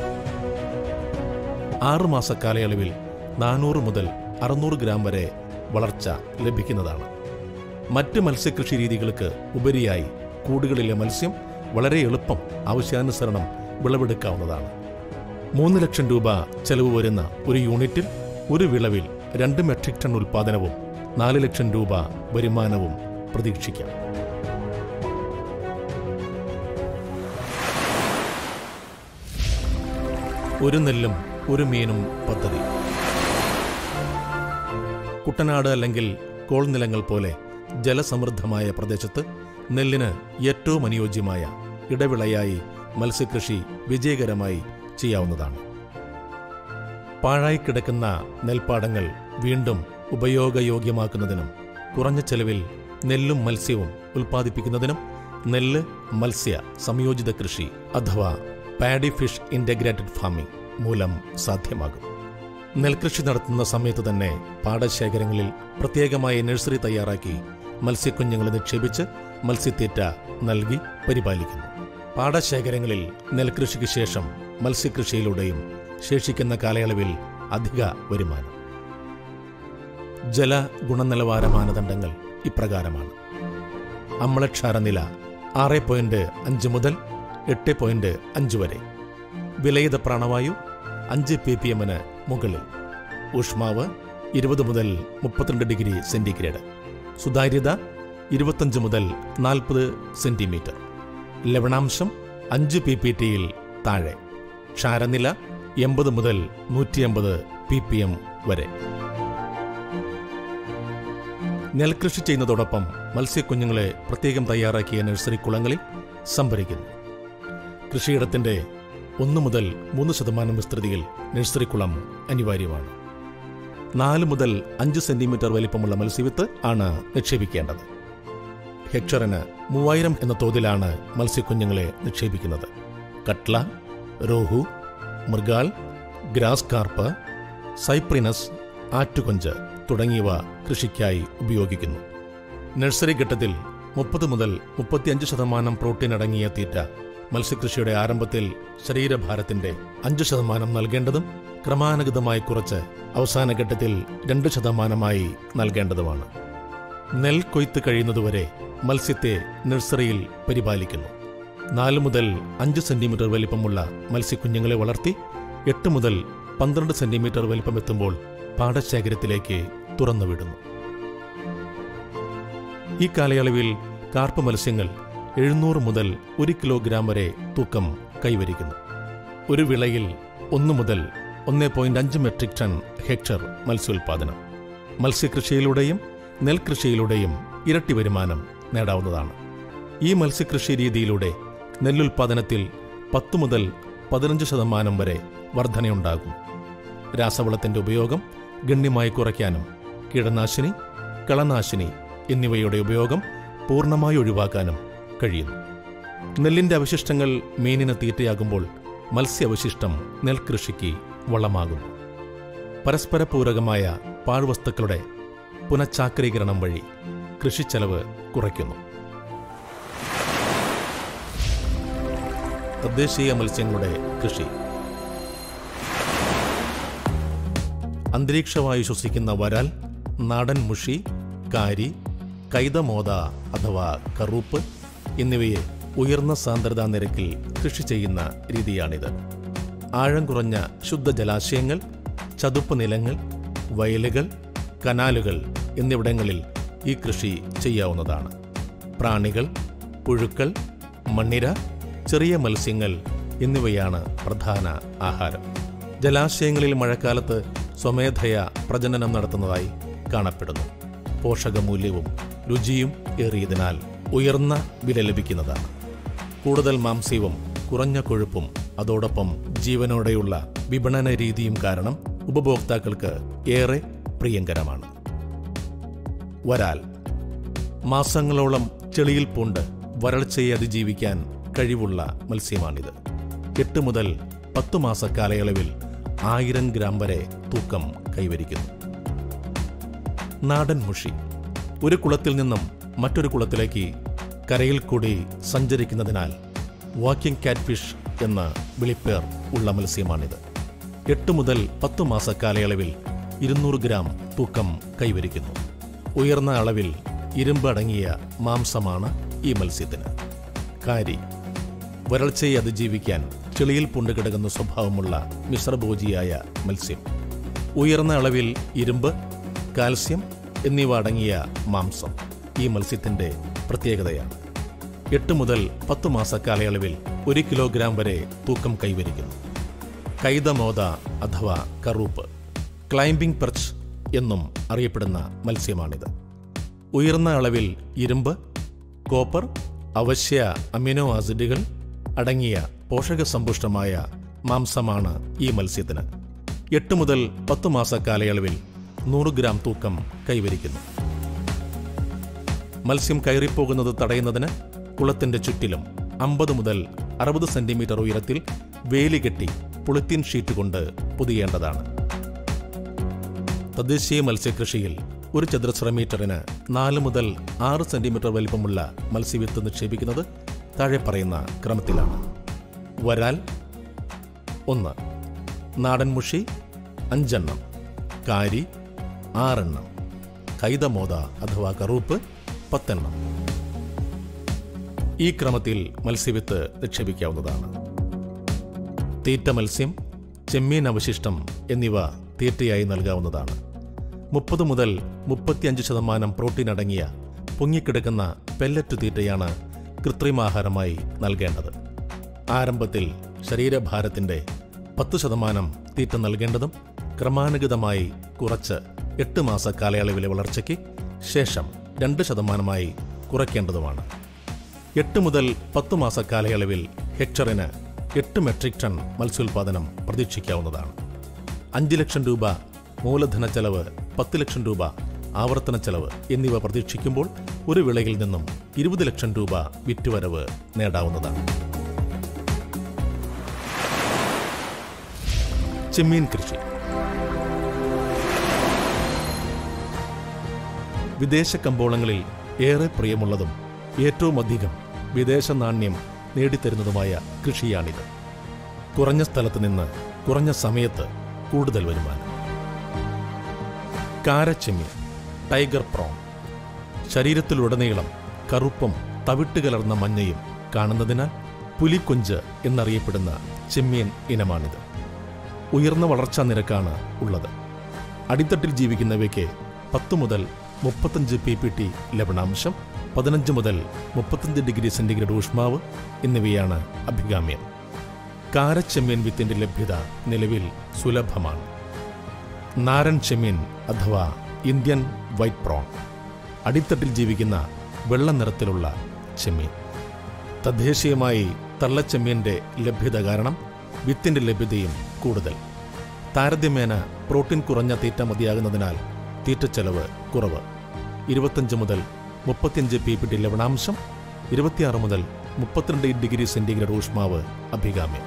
ആറുമാസ കാലയളവിൽ നാനൂറ് മുതൽ അറുന്നൂറ് ഗ്രാം വരെ വളർച്ച ലഭിക്കുന്നതാണ് മറ്റ് മത്സ്യകൃഷി രീതികൾക്ക് ഉപരിയായി കൂടുകളിലെ മത്സ്യം വളരെ എളുപ്പം ആവശ്യാനുസരണം വിളവെടുക്കാവുന്നതാണ് മൂന്ന് ലക്ഷം രൂപ ചെലവ് വരുന്ന ഒരു യൂണിറ്റിൽ ഒരു വിളവിൽ രണ്ട് മെട്രിക് ടൺ ഉൽപ്പാദനവും നാല് ലക്ഷം രൂപ വരുമാനവും പ്രതീക്ഷിക്കാം ഒരു നെല്ലും ഒരു മീനും പദ്ധതി കുട്ടനാട് അല്ലെങ്കിൽ കോൾനിലങ്ങൾ പോലെ ജലസമൃദ്ധമായ പ്രദേശത്ത് നെല്ലിന് ഏറ്റവും അനുയോജ്യമായ ഇടവിളയായി മത്സ്യകൃഷി വിജയകരമായി ചെയ്യാവുന്നതാണ് പാഴായി കിടക്കുന്ന നെൽപ്പാടങ്ങൾ വീണ്ടും ഉപയോഗയോഗ്യമാക്കുന്നതിനും കുറഞ്ഞ ചെലവിൽ നെല്ലും മത്സ്യവും ഉൽപ്പാദിപ്പിക്കുന്നതിനും നെല്ല് മത്സ്യ സംയോജിത കൃഷി അഥവാ പാഡി ഫിഷ് ഇൻ്റഗ്രേറ്റഡ് ഫാമിംഗ് മൂലം സാധ്യമാകും നെൽകൃഷി നടത്തുന്ന സമയത്ത് തന്നെ പാടശേഖരങ്ങളിൽ പ്രത്യേകമായ നഴ്സറി തയ്യാറാക്കി മത്സ്യക്കുഞ്ഞുങ്ങളെ നിക്ഷേപിച്ച് മത്സ്യത്തീറ്റ നൽകി പരിപാലിക്കുന്നു പാടശേഖരങ്ങളിൽ നെൽകൃഷിക്ക് ശേഷം മത്സ്യകൃഷിയിലൂടെയും ശേഷിക്കുന്ന കാലയളവിൽ അധിക വരുമാനം ജല ഗുണനിലവാര മാനദണ്ഡങ്ങൾ ഇപ്രകാരമാണ് അമ്ലക്ഷാരനില ആറ് പോയിന്റ് അഞ്ച് മുതൽ എട്ട് പോയിന്റ് അഞ്ച് വരെ വിലയിത പ്രാണവായു അഞ്ച് പി പി എമ്മിന് മുകളിൽ ഊഷ്മാവ് ഇരുപത് മുതൽ മുപ്പത്തിരണ്ട് ഡിഗ്രി സെന്റിഗ്രേഡ് സുതാര്യത ഇരുപത്തഞ്ച് മുതൽ നാൽപ്പത് സെന്റിമീറ്റർ ലവണാംശം അഞ്ച് പി പി ടിയിൽ താഴെ ക്ഷാരനില എൺപത് മുതൽ നൂറ്റി എൺപത് പി പി എം വരെ നെൽകൃഷി ചെയ്യുന്നതോടൊപ്പം മത്സ്യക്കുഞ്ഞുങ്ങളെ പ്രത്യേകം തയ്യാറാക്കിയ നഴ്സറി കുളങ്ങളിൽ സംഭരിക്കുന്നു കൃഷിയിടത്തിന്റെ ഒന്ന് മുതൽ മൂന്ന് ശതമാനം വിസ്തൃതിയിൽ നഴ്സറി കുളം അനിവാര്യമാണ് നാല് മുതൽ അഞ്ച് സെന്റിമീറ്റർ വലിപ്പമുള്ള മത്സ്യവിത്ത് ആണ് നിക്ഷേപിക്കേണ്ടത് ഹെക്ടറിന് മൂവായിരം എന്ന തോതിലാണ് മത്സ്യക്കുഞ്ഞുങ്ങളെ നിക്ഷേപിക്കുന്നത് catla rohu mrigal grass carp cyprinus ആറ്റുകൊഞ്ച് തുടങ്ങിയവ കൃഷിക്കായി ഉപയോഗിക്കുന്നു നഴ്സറി ഘട്ടത്തിൽ മുപ്പത് മുതൽ മുപ്പത്തിയഞ്ച് ശതമാനം പ്രോട്ടീൻ അടങ്ങിയ തീറ്റ മത്സ്യകൃഷിയുടെ ആരംഭത്തിൽ ശരീരഭാരത്തിന്റെ അഞ്ച് ശതമാനം നൽകേണ്ടതും ക്രമാനുഗതമായി കുറച്ച് അവസാന ഘട്ടത്തിൽ രണ്ട് ശതമാനമായി നൽകേണ്ടതുമാണ് നെൽ കൊയ്ത്ത് കഴിയുന്നതുവരെ മത്സ്യത്തെ നഴ്സറിയിൽ പരിപാലിക്കുന്നു നാല് മുതൽ അഞ്ച് സെന്റിമീറ്റർ വലിപ്പമുള്ള മത്സ്യക്കുഞ്ഞുങ്ങളെ വളർത്തി എട്ട് മുതൽ പന്ത്രണ്ട് സെന്റിമീറ്റർ വലിപ്പമെത്തുമ്പോൾ പാടശേഖരത്തിലേക്ക് തുറന്നുവിടുന്നു ഈ കാലയളവിൽ കാർപ്പ് മത്സ്യങ്ങൾ എഴുന്നൂറ് മുതൽ ഒരു കിലോഗ്രാം വരെ തൂക്കം കൈവരിക്കുന്നു ഒരു വിളയിൽ ഒന്ന് മുതൽ ഒന്ന് പോയിന്റ് അഞ്ച് മെട്രിക് ടൺ ഹെക്ടർ മത്സ്യോൽപാദനം മത്സ്യകൃഷിയിലൂടെയും നെൽകൃഷിയിലൂടെയും ഇരട്ടി വരുമാനം നേടാവുന്നതാണ് ഈ മത്സ്യകൃഷി രീതിയിലൂടെ നെല്ലുൽപാദനത്തിൽ പത്ത് മുതൽ പതിനഞ്ച് ശതമാനം വരെ വർധനയുണ്ടാകും രാസവളത്തിന്റെ ഉപയോഗം ഗണ്യമായി കുറയ്ക്കാനും കീടനാശിനി കളനാശിനി എന്നിവയുടെ ഉപയോഗം പൂർണ്ണമായി ഒഴിവാക്കാനും കഴിയുന്നു നെല്ലിന്റെ അവശിഷ്ടങ്ങൾ മീനിന് തീറ്റയാകുമ്പോൾ മത്സ്യാവശിഷ്ടം നെൽകൃഷിക്ക് വളമാകുന്നു പരസ്പര പൂരകമായ പാഴ്വസ്തുക്കളുടെ പുനഃചാക്രീകരണം വഴി കൃഷിച്ചെലവ് കുറയ്ക്കുന്നു തദ്ദേശീയ മത്സ്യങ്ങളുടെ കൃഷി അന്തരീക്ഷവായു ശ്വസിക്കുന്ന വരാൽ നാടൻ മുഷി കാരി കൈതമോത അഥവാ കറൂപ്പ് എന്നിവയെ ഉയർന്ന സാന്ദ്രതാ നിരക്കിൽ കൃഷി ചെയ്യുന്ന രീതിയാണിത് ആഴം കുറഞ്ഞ ശുദ്ധജലാശയങ്ങൾ ചതുപ്പ് നിലങ്ങൾ വയലുകൾ കനാലുകൾ എന്നിവിടങ്ങളിൽ ഈ കൃഷി ചെയ്യാവുന്നതാണ് പ്രാണികൾ പുഴുക്കൾ മണ്ണിര ചെറിയ മത്സ്യങ്ങൾ എന്നിവയാണ് പ്രധാന ആഹാരം ജലാശയങ്ങളിൽ മഴക്കാലത്ത് സ്വമേധയ പ്രജനനം നടത്തുന്നതായി കാണപ്പെടുന്നു പോഷകമൂല്യവും രുചിയും ഏറിയതിനാൽ ഉയർന്ന വില ലഭിക്കുന്നതാണ് കൂടുതൽ മാംസ്യവും കുറഞ്ഞ കൊഴുപ്പും അതോടൊപ്പം ജീവനോടെയുള്ള വിപണന രീതിയും കാരണം ഉപഭോക്താക്കൾക്ക് ഏറെ പ്രിയങ്കരമാണ് വരാൽ മാസങ്ങളോളം ചെളിയിൽ പൂണ്ട് വരൾച്ചയെ അതിജീവിക്കാൻ കഴിവുള്ള മത്സ്യമാണിത് എട്ട് മുതൽ പത്തു മാസ കാലയളവിൽ ആയിരം ഗ്രാം വരെ തൂക്കം കൈവരിക്കുന്നു നാടൻ മുഷി ഒരു കുളത്തിൽ നിന്നും മറ്റൊരു കുളത്തിലേക്ക് കരയിൽ കൂടി സഞ്ചരിക്കുന്നതിനാൽ വാക്കിംഗ് കാറ്റ്ഫിഷ് എന്ന വിളിപ്പേർ ഉള്ള മത്സ്യമാണിത് എട്ട് മുതൽ പത്തു മാസ കാലയളവിൽ ഇരുന്നൂറ് ഗ്രാം തൂക്കം കൈവരിക്കുന്നു ഉയർന്ന അളവിൽ ഇരുമ്പ് അടങ്ങിയ മാംസമാണ് ഈ മത്സ്യത്തിന് കാരി വരൾച്ചയെ അതിജീവിക്കാൻ ചെളിയിൽ പുണ്ടുകിടക്കുന്ന സ്വഭാവമുള്ള മിശ്രഭോജിയായ മത്സ്യം ഉയർന്ന അളവിൽ ഇരുമ്പ് കാൽസ്യം എന്നിവ അടങ്ങിയ മാംസം ഈ മത്സ്യത്തിന്റെ പ്രത്യേകതയാണ് എട്ട് മുതൽ പത്ത് മാസ കാലയളവിൽ ഒരു കിലോഗ്രാം വരെ തൂക്കം കൈവരിക്കുന്നു കൈതമോത അഥവാ കറൂപ്പ് ക്ലൈംബിംഗ് പെർച്ച് എന്നും അറിയപ്പെടുന്ന മത്സ്യമാണിത് ഉയർന്ന അളവിൽ ഇരുമ്പ് കോപ്പർ അവശ്യ അമിനോ ആസിഡുകൾ അടങ്ങിയ പോഷകസമ്പുഷ്ടമായ മാംസമാണ് ഈ മത്സ്യത്തിന് എട്ട് മുതൽ പത്ത് മാസ കാലയളവിൽ നൂറ് ഗ്രാം തൂക്കം കൈവരിക്കുന്നു മത്സ്യം കയറിപ്പോകുന്നത് തടയുന്നതിന് കുളത്തിന്റെ ചുറ്റിലും അമ്പത് മുതൽ അറുപത് സെന്റിമീറ്റർ ഉയരത്തിൽ വേലി കെട്ടി പുളിത്തീൻ ഷീറ്റ് കൊണ്ട് പൊതിയേണ്ടതാണ് തദ്ദേശീയ മത്സ്യകൃഷിയിൽ ഒരു ചതുരശ്ര മീറ്ററിന് നാല് മുതൽ ആറ് സെന്റിമീറ്റർ വലിപ്പമുള്ള മത്സ്യവിത്ത് നിക്ഷേപിക്കുന്നത് താഴെ പറയുന്ന ക്രമത്തിലാണ് വരാൽ ഒന്ന് നാടൻ മുഷി അഞ്ചെണ്ണം കാരി ആറെണ്ണം കൈതമോത അഥവാ കറൂപ്പ് പത്തെണ്ണം ഈ ക്രമത്തിൽ മത്സ്യവിത്ത് നിക്ഷേപിക്കാവുന്നതാണ് തീറ്റ മത്സ്യം ചെമ്മീൻ അവശിഷ്ടം എന്നിവ തീറ്റയായി നൽകാവുന്നതാണ് മുപ്പത് മുതൽ മുപ്പത്തിയഞ്ച് ശതമാനം പ്രോട്ടീൻ അടങ്ങിയ പൊങ്ങിക്കിടക്കുന്ന പെല്ലറ്റ് തീറ്റയാണ് കൃത്രിമാഹാരമായി നൽകേണ്ടത് ആരംഭത്തിൽ ശരീരഭാരത്തിന്റെ പത്ത് ശതമാനം തീറ്റ നൽകേണ്ടതും ക്രമാനുഗതമായി കുറച്ച് എട്ട് മാസ കാലയളവിലെ വളർച്ചയ്ക്ക് ശേഷം രണ്ട് ശതമാനമായി കുറയ്ക്കേണ്ടതുമാണ് എട്ട് മുതൽ പത്ത് മാസ കാലയളവിൽ ഹെക്ടറിന് എട്ട് മെട്രിക് ടൺ മത്സ്യോൽപാദനം പ്രതീക്ഷിക്കാവുന്നതാണ് അഞ്ച് ലക്ഷം രൂപ മൂലധന ചെലവ് പത്ത് ലക്ഷം രൂപ ആവർത്തന ചെലവ് എന്നിവ പ്രതീക്ഷിക്കുമ്പോൾ ഒരു വിളയിൽ നിന്നും ഇരുപത് ലക്ഷം രൂപ വിറ്റുവരവ് നേടാവുന്നതാണ് ചെമ്മീൻ കൃഷി വിദേശ കമ്പോളങ്ങളിൽ ഏറെ പ്രിയമുള്ളതും ഏറ്റവും അധികം വിദേശ നാണ്യം നേടിത്തരുന്നതുമായ കൃഷിയാണിത് കുറഞ്ഞ സ്ഥലത്ത് നിന്ന് കുറഞ്ഞ സമയത്ത് കൂടുതൽ വരുമാനം കാരച്ചെമ്മീൻ ടൈഗർ പ്രോൺ ശരീരത്തിലുടനീളം കറുപ്പും തവിട്ട് കലർന്ന മഞ്ഞയും കാണുന്നതിനാൽ പുലിക്കൊഞ്ച് എന്നറിയപ്പെടുന്ന ചെമ്മീൻ ഇനമാണിത് ഉയർന്ന വളർച്ചാ നിരക്കാണ് ഉള്ളത് അടിത്തട്ടിൽ ജീവിക്കുന്നവയ്ക്ക് പത്ത് മുതൽ മുപ്പത്തഞ്ച് പി പി ടി ലവണാംശം പതിനഞ്ച് മുതൽ മുപ്പത്തഞ്ച് ഡിഗ്രി സെന്റിഗ്രേഡ് ഊഷ്മാവ് എന്നിവയാണ് അഭികാമ്യം കാരച്ചെമ്മീൻ വിത്തിന്റെ ലഭ്യത നിലവിൽ സുലഭമാണ് നാരൻ ചെമ്മീൻ അഥവാ ഇന്ത്യൻ വൈറ്റ് പ്രോൺ അടിത്തട്ടിൽ ജീവിക്കുന്ന വെള്ള നിറത്തിലുള്ള ചെമ്മീൻ തദ്ദേശീയമായി തള്ളച്ചെമ്മീന്റെ ലഭ്യത കാരണം വിത്തിന്റെ ലഭ്യതയും കൂടുതൽ താരതമ്യേന പ്രോട്ടീൻ കുറഞ്ഞ തീറ്റ മതിയാകുന്നതിനാൽ തീറ്റച്ചെലവ് കുറവ് ഇരുപത്തഞ്ച് മുതൽ മുപ്പത്തിയഞ്ച് പി പി ടി ലവണാംശം ഇരുപത്തിയാറ് മുതൽ മുപ്പത്തിരണ്ട് ഡിഗ്രി സെന്റിഗ്രേഡ് ഊഷ്മാവ് അഭികാമ്യം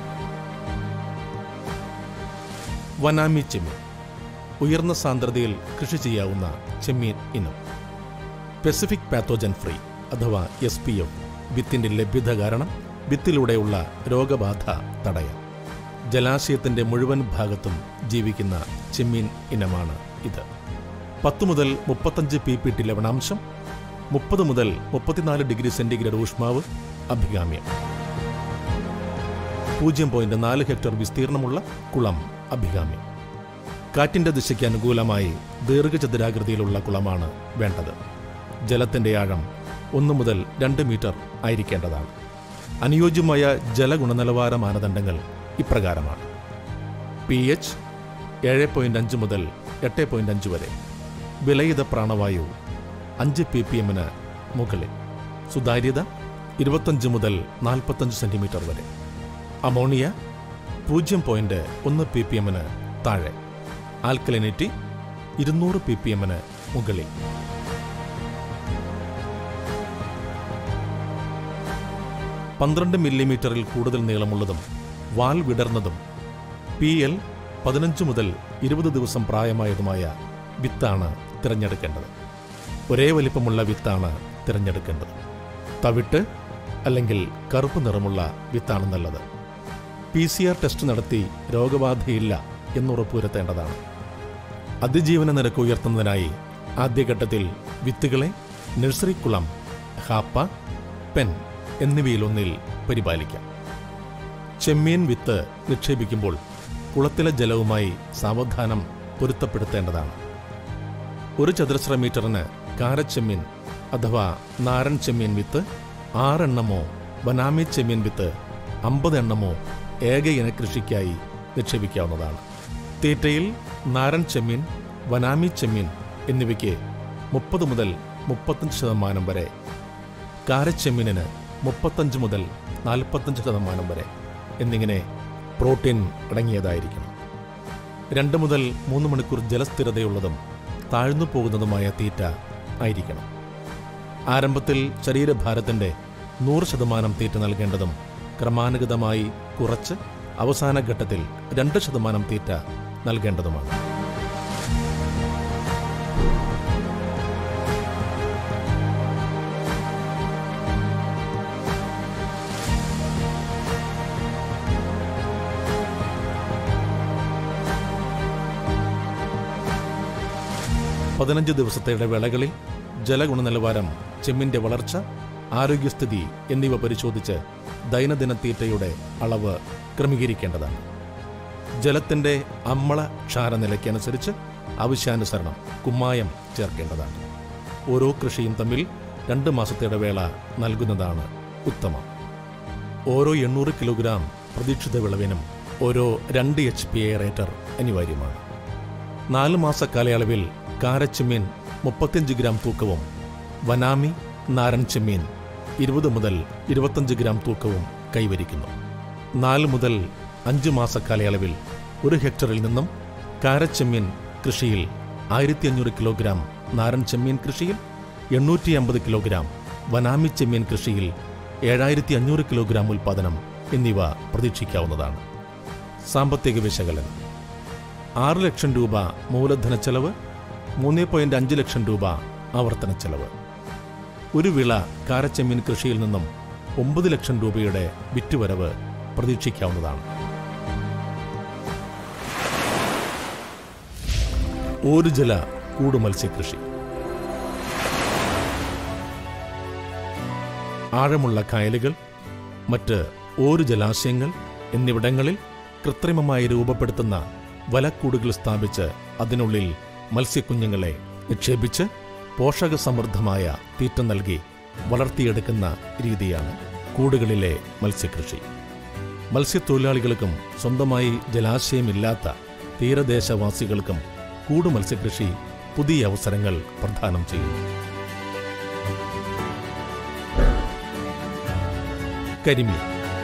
വനാമി ചെമ്മീൻ ഉയർന്ന സാന്ദ്രതയിൽ കൃഷി ചെയ്യാവുന്ന ചെമ്മീൻ ഇനം പെസിഫിക് പാത്തോജൻ ഫ്രീ അഥവാ എസ് പി എഫ് വിത്തിന്റെ ലഭ്യത കാരണം വിത്തിലൂടെയുള്ള രോഗബാധ തടയാം ജലാശയത്തിന്റെ മുഴുവൻ ഭാഗത്തും ജീവിക്കുന്ന ചെമ്മീൻ ഇനമാണ് ഇത് പത്ത് മുതൽ മുപ്പത്തഞ്ച് പി പി ടി ലവണാംശം മുപ്പത് മുതൽ മുപ്പത്തിനാല് ഡിഗ്രി സെന്റിഗ്രേഡ് ഊഷ്മാവ് അഭികാമ്യം പൂജ്യം പോയിന്റ് നാല് ഹെക്ടർ വിസ്തീർണമുള്ള കുളം അഭികാമ്യം കാറ്റിന്റെ ദിശയ്ക്ക് അനുകൂലമായി ദീർഘചതുരാകൃതിയിലുള്ള കുളമാണ് വേണ്ടത് ജലത്തിന്റെ ആഴം ഒന്ന് മുതൽ രണ്ട് മീറ്റർ ആയിരിക്കേണ്ടതാണ് അനുയോജ്യമായ ജലഗുണനിലവാര മാനദണ്ഡങ്ങൾ ഇപ്രകാരമാണ് പി എച്ച് ഏഴ് പോയിന്റ് അഞ്ച് മുതൽ എട്ട് പോയിന്റ് അഞ്ച് വരെ വിലയിത പ്രാണവായു അഞ്ച് പി പി എമ്മിന് മുകളിൽ സുതാര്യത ഇരുപത്തഞ്ച് മുതൽ നാൽപ്പത്തഞ്ച് സെന്റിമീറ്റർ വരെ അമോണിയ പൂജ്യം പോയിന്റ് ഒന്ന് പി പി എമ്മിന് താഴെ ആൽക്കലിനിറ്റി ഇരുന്നൂറ് പി പി എമ്മിന് മുകളിൽ പന്ത്രണ്ട് മില്ലിമീറ്ററിൽ കൂടുതൽ നീളമുള്ളതും വാൽ വിടർന്നതും പി എൽ പതിനഞ്ച് മുതൽ ഇരുപത് ദിവസം പ്രായമായതുമായ വിത്താണ് തിരഞ്ഞെടുക്കേണ്ടത് ഒരേ വലിപ്പമുള്ള വിത്താണ് തിരഞ്ഞെടുക്കേണ്ടത് തവിട്ട് അല്ലെങ്കിൽ കറുപ്പ് നിറമുള്ള വിത്താണ് നല്ലത് പി സി ആർ ടെസ്റ്റ് നടത്തി രോഗബാധയില്ല എന്നുറപ്പുവരുത്തേണ്ടതാണ് അതിജീവന നിരക്ക് ഉയർത്തുന്നതിനായി ആദ്യഘട്ടത്തിൽ വിത്തുകളെ നഴ്സറി കുളം ഹാപ്പ പെൻ എന്നിവയിലൊന്നിൽ പരിപാലിക്കാം ചെമ്മീൻ വിത്ത് നിക്ഷേപിക്കുമ്പോൾ കുളത്തിലെ ജലവുമായി സാവധാനം പൊരുത്തപ്പെടുത്തേണ്ടതാണ് ഒരു ചതുരശ്ര മീറ്ററിന് കാരച്ചെമ്മീൻ അഥവാ നാരൻ ചെമ്മീൻ വിത്ത് ആറെണ്ണമോ ബനാമി ചെമ്മീൻ വിത്ത് അമ്പത് എണ്ണമോ ഏക ഇന കൃഷിക്കായി നിക്ഷേപിക്കാവുന്നതാണ് തീറ്റയിൽ നാരൻ ചെമ്മീൻ വനാമി ചെമ്മീൻ എന്നിവയ്ക്ക് മുപ്പത് മുതൽ മുപ്പത്തഞ്ച് ശതമാനം വരെ കാരച്ചെമ്മീനിന് മുപ്പത്തഞ്ച് മുതൽ നാൽപ്പത്തഞ്ച് ശതമാനം വരെ എന്നിങ്ങനെ പ്രോട്ടീൻ അടങ്ങിയതായിരിക്കണം രണ്ട് മുതൽ മൂന്ന് മണിക്കൂർ ജലസ്ഥിരതയുള്ളതും താഴ്ന്നു പോകുന്നതുമായ തീറ്റ ആയിരിക്കണം ആരംഭത്തിൽ ശരീരഭാരത്തിന്റെ നൂറ് ശതമാനം തീറ്റ നൽകേണ്ടതും ക്രമാനുഗതമായി കുറച്ച് അവസാന ഘട്ടത്തിൽ രണ്ട് ശതമാനം തീറ്റ നൽകേണ്ടതുമാണ് പതിനഞ്ച് ദിവസത്തെ ഇടവേളകളിൽ ജലഗുണനിലവാരം ചെമ്മിന്റെ വളർച്ച ആരോഗ്യസ്ഥിതി എന്നിവ പരിശോധിച്ച് ദൈനംദിന തീറ്റയുടെ അളവ് ക്രമീകരിക്കേണ്ടതാണ് ജലത്തിന്റെ അമ്മള ക്ഷാരനിലയ്ക്കനുസരിച്ച് ആവശ്യാനുസരണം കുമ്മായം ചേർക്കേണ്ടതാണ് ഓരോ കൃഷിയും തമ്മിൽ രണ്ട് മാസത്തെ ഇടവേള നൽകുന്നതാണ് ഉത്തമം ഓരോ എണ്ണൂറ് കിലോഗ്രാം പ്രതീക്ഷിത വിളവിനും ഓരോ രണ്ട് എച്ച് പി എയറേറ്റർ അനിവാര്യമാണ് നാല് മാസ കാലയളവിൽ കാരച്ചെമ്മീൻ മുപ്പത്തിയഞ്ച് ഗ്രാം തൂക്കവും വനാമി നാരൻ ചെമ്മീൻ ഇരുപത് മുതൽ ഇരുപത്തഞ്ച് ഗ്രാം തൂക്കവും കൈവരിക്കുന്നു നാല് മുതൽ അഞ്ച് മാസ കാലയളവിൽ ഒരു ഹെക്ടറിൽ നിന്നും കാരച്ചെമ്മീൻ കൃഷിയിൽ ആയിരത്തി അഞ്ഞൂറ് കിലോഗ്രാം നാരൻ ചെമ്മീൻ കൃഷിയിൽ എണ്ണൂറ്റി അമ്പത് കിലോഗ്രാം വനാമി ചെമ്മീൻ കൃഷിയിൽ ഏഴായിരത്തി അഞ്ഞൂറ് കിലോഗ്രാം ഉൽപ്പാദനം എന്നിവ പ്രതീക്ഷിക്കാവുന്നതാണ് സാമ്പത്തിക വിശകലനം ആറ് ലക്ഷം രൂപ മൂലധന ചെലവ് മൂന്ന് പോയിന്റ് അഞ്ച് ലക്ഷം രൂപ ആവർത്തന ചെലവ് ഒരു വിള കാരച്ചെമ്മീൻ കൃഷിയിൽ നിന്നും ഒമ്പത് ലക്ഷം രൂപയുടെ വിറ്റുവരവ് പ്രതീക്ഷിക്കാവുന്നതാണ് ഓരുജല കൂടുമത്സ്യകൃഷി ആഴമുള്ള കായലുകൾ മറ്റ് ഓരു ജലാശയങ്ങൾ എന്നിവിടങ്ങളിൽ കൃത്രിമമായി രൂപപ്പെടുത്തുന്ന വലക്കൂടുകൾ സ്ഥാപിച്ച് അതിനുള്ളിൽ മത്സ്യക്കുഞ്ഞുങ്ങളെ നിക്ഷേപിച്ച് പോഷകസമൃദ്ധമായ തീറ്റ നൽകി വളർത്തിയെടുക്കുന്ന രീതിയാണ് കൂടുകളിലെ മത്സ്യകൃഷി മത്സ്യത്തൊഴിലാളികൾക്കും സ്വന്തമായി ജലാശയമില്ലാത്ത തീരദേശവാസികൾക്കും കൂടു മത്സ്യകൃഷി പുതിയ അവസരങ്ങൾ പ്രദാനം ചെയ്യുന്നു കരിമീൻ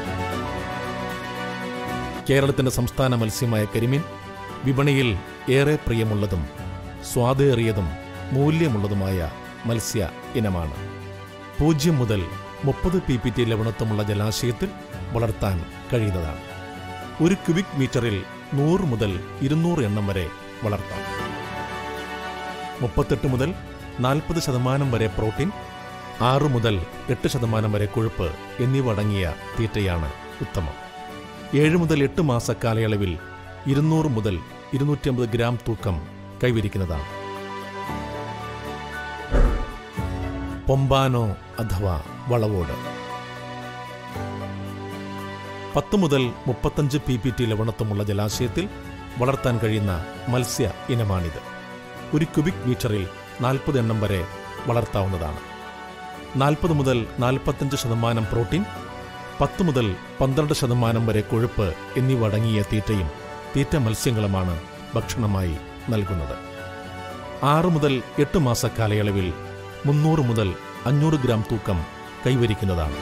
കേരളത്തിന്റെ സംസ്ഥാന മത്സ്യമായ കരിമീൻ വിപണിയിൽ ഏറെ പ്രിയമുള്ളതും സ്വാദേറിയതും മൂല്യമുള്ളതുമായ മത്സ്യ ഇനമാണ് പൂജ്യം മുതൽ മുപ്പത് പി പി ടി ലവണത്വമുള്ള ജലാശയത്തിൽ വളർത്താൻ കഴിയുന്നതാണ് ഒരു ക്യൂബിക് മീറ്ററിൽ നൂറ് മുതൽ ഇരുന്നൂറ് എണ്ണം വരെ വളർത്താം മുപ്പത്തെട്ട് മുതൽ നാൽപ്പത് ശതമാനം വരെ പ്രോട്ടീൻ ആറ് മുതൽ എട്ട് ശതമാനം വരെ കൊഴുപ്പ് എന്നിവ അടങ്ങിയ തീറ്റയാണ് ഉത്തമം ഏഴ് മുതൽ എട്ട് മാസ കാലയളവിൽ ഇരുന്നൂറ് മുതൽ ഇരുന്നൂറ്റമ്പത് ഗ്രാം തൂക്കം കൈവരിക്കുന്നതാണ് പൊമ്പാനോ അഥവാ വളവോട് പത്ത് മുതൽ മുപ്പത്തഞ്ച് പി പി ടി ലവണത്വമുള്ള ജലാശയത്തിൽ വളർത്താൻ കഴിയുന്ന മത്സ്യ ഇനമാണിത് ഒരു ക്യൂബിക് മീറ്ററിൽ നാൽപ്പത് എണ്ണം വരെ വളർത്താവുന്നതാണ് നാൽപ്പത് മുതൽ നാൽപ്പത്തഞ്ച് ശതമാനം പ്രോട്ടീൻ പത്ത് മുതൽ പന്ത്രണ്ട് ശതമാനം വരെ കൊഴുപ്പ് എന്നിവ അടങ്ങിയ തീറ്റയും തീറ്റ മത്സ്യങ്ങളുമാണ് ഭക്ഷണമായി നൽകുന്നത് ആറ് മുതൽ എട്ട് മാസ കാലയളവിൽ മുന്നൂറ് മുതൽ അഞ്ഞൂറ് ഗ്രാം തൂക്കം കൈവരിക്കുന്നതാണ്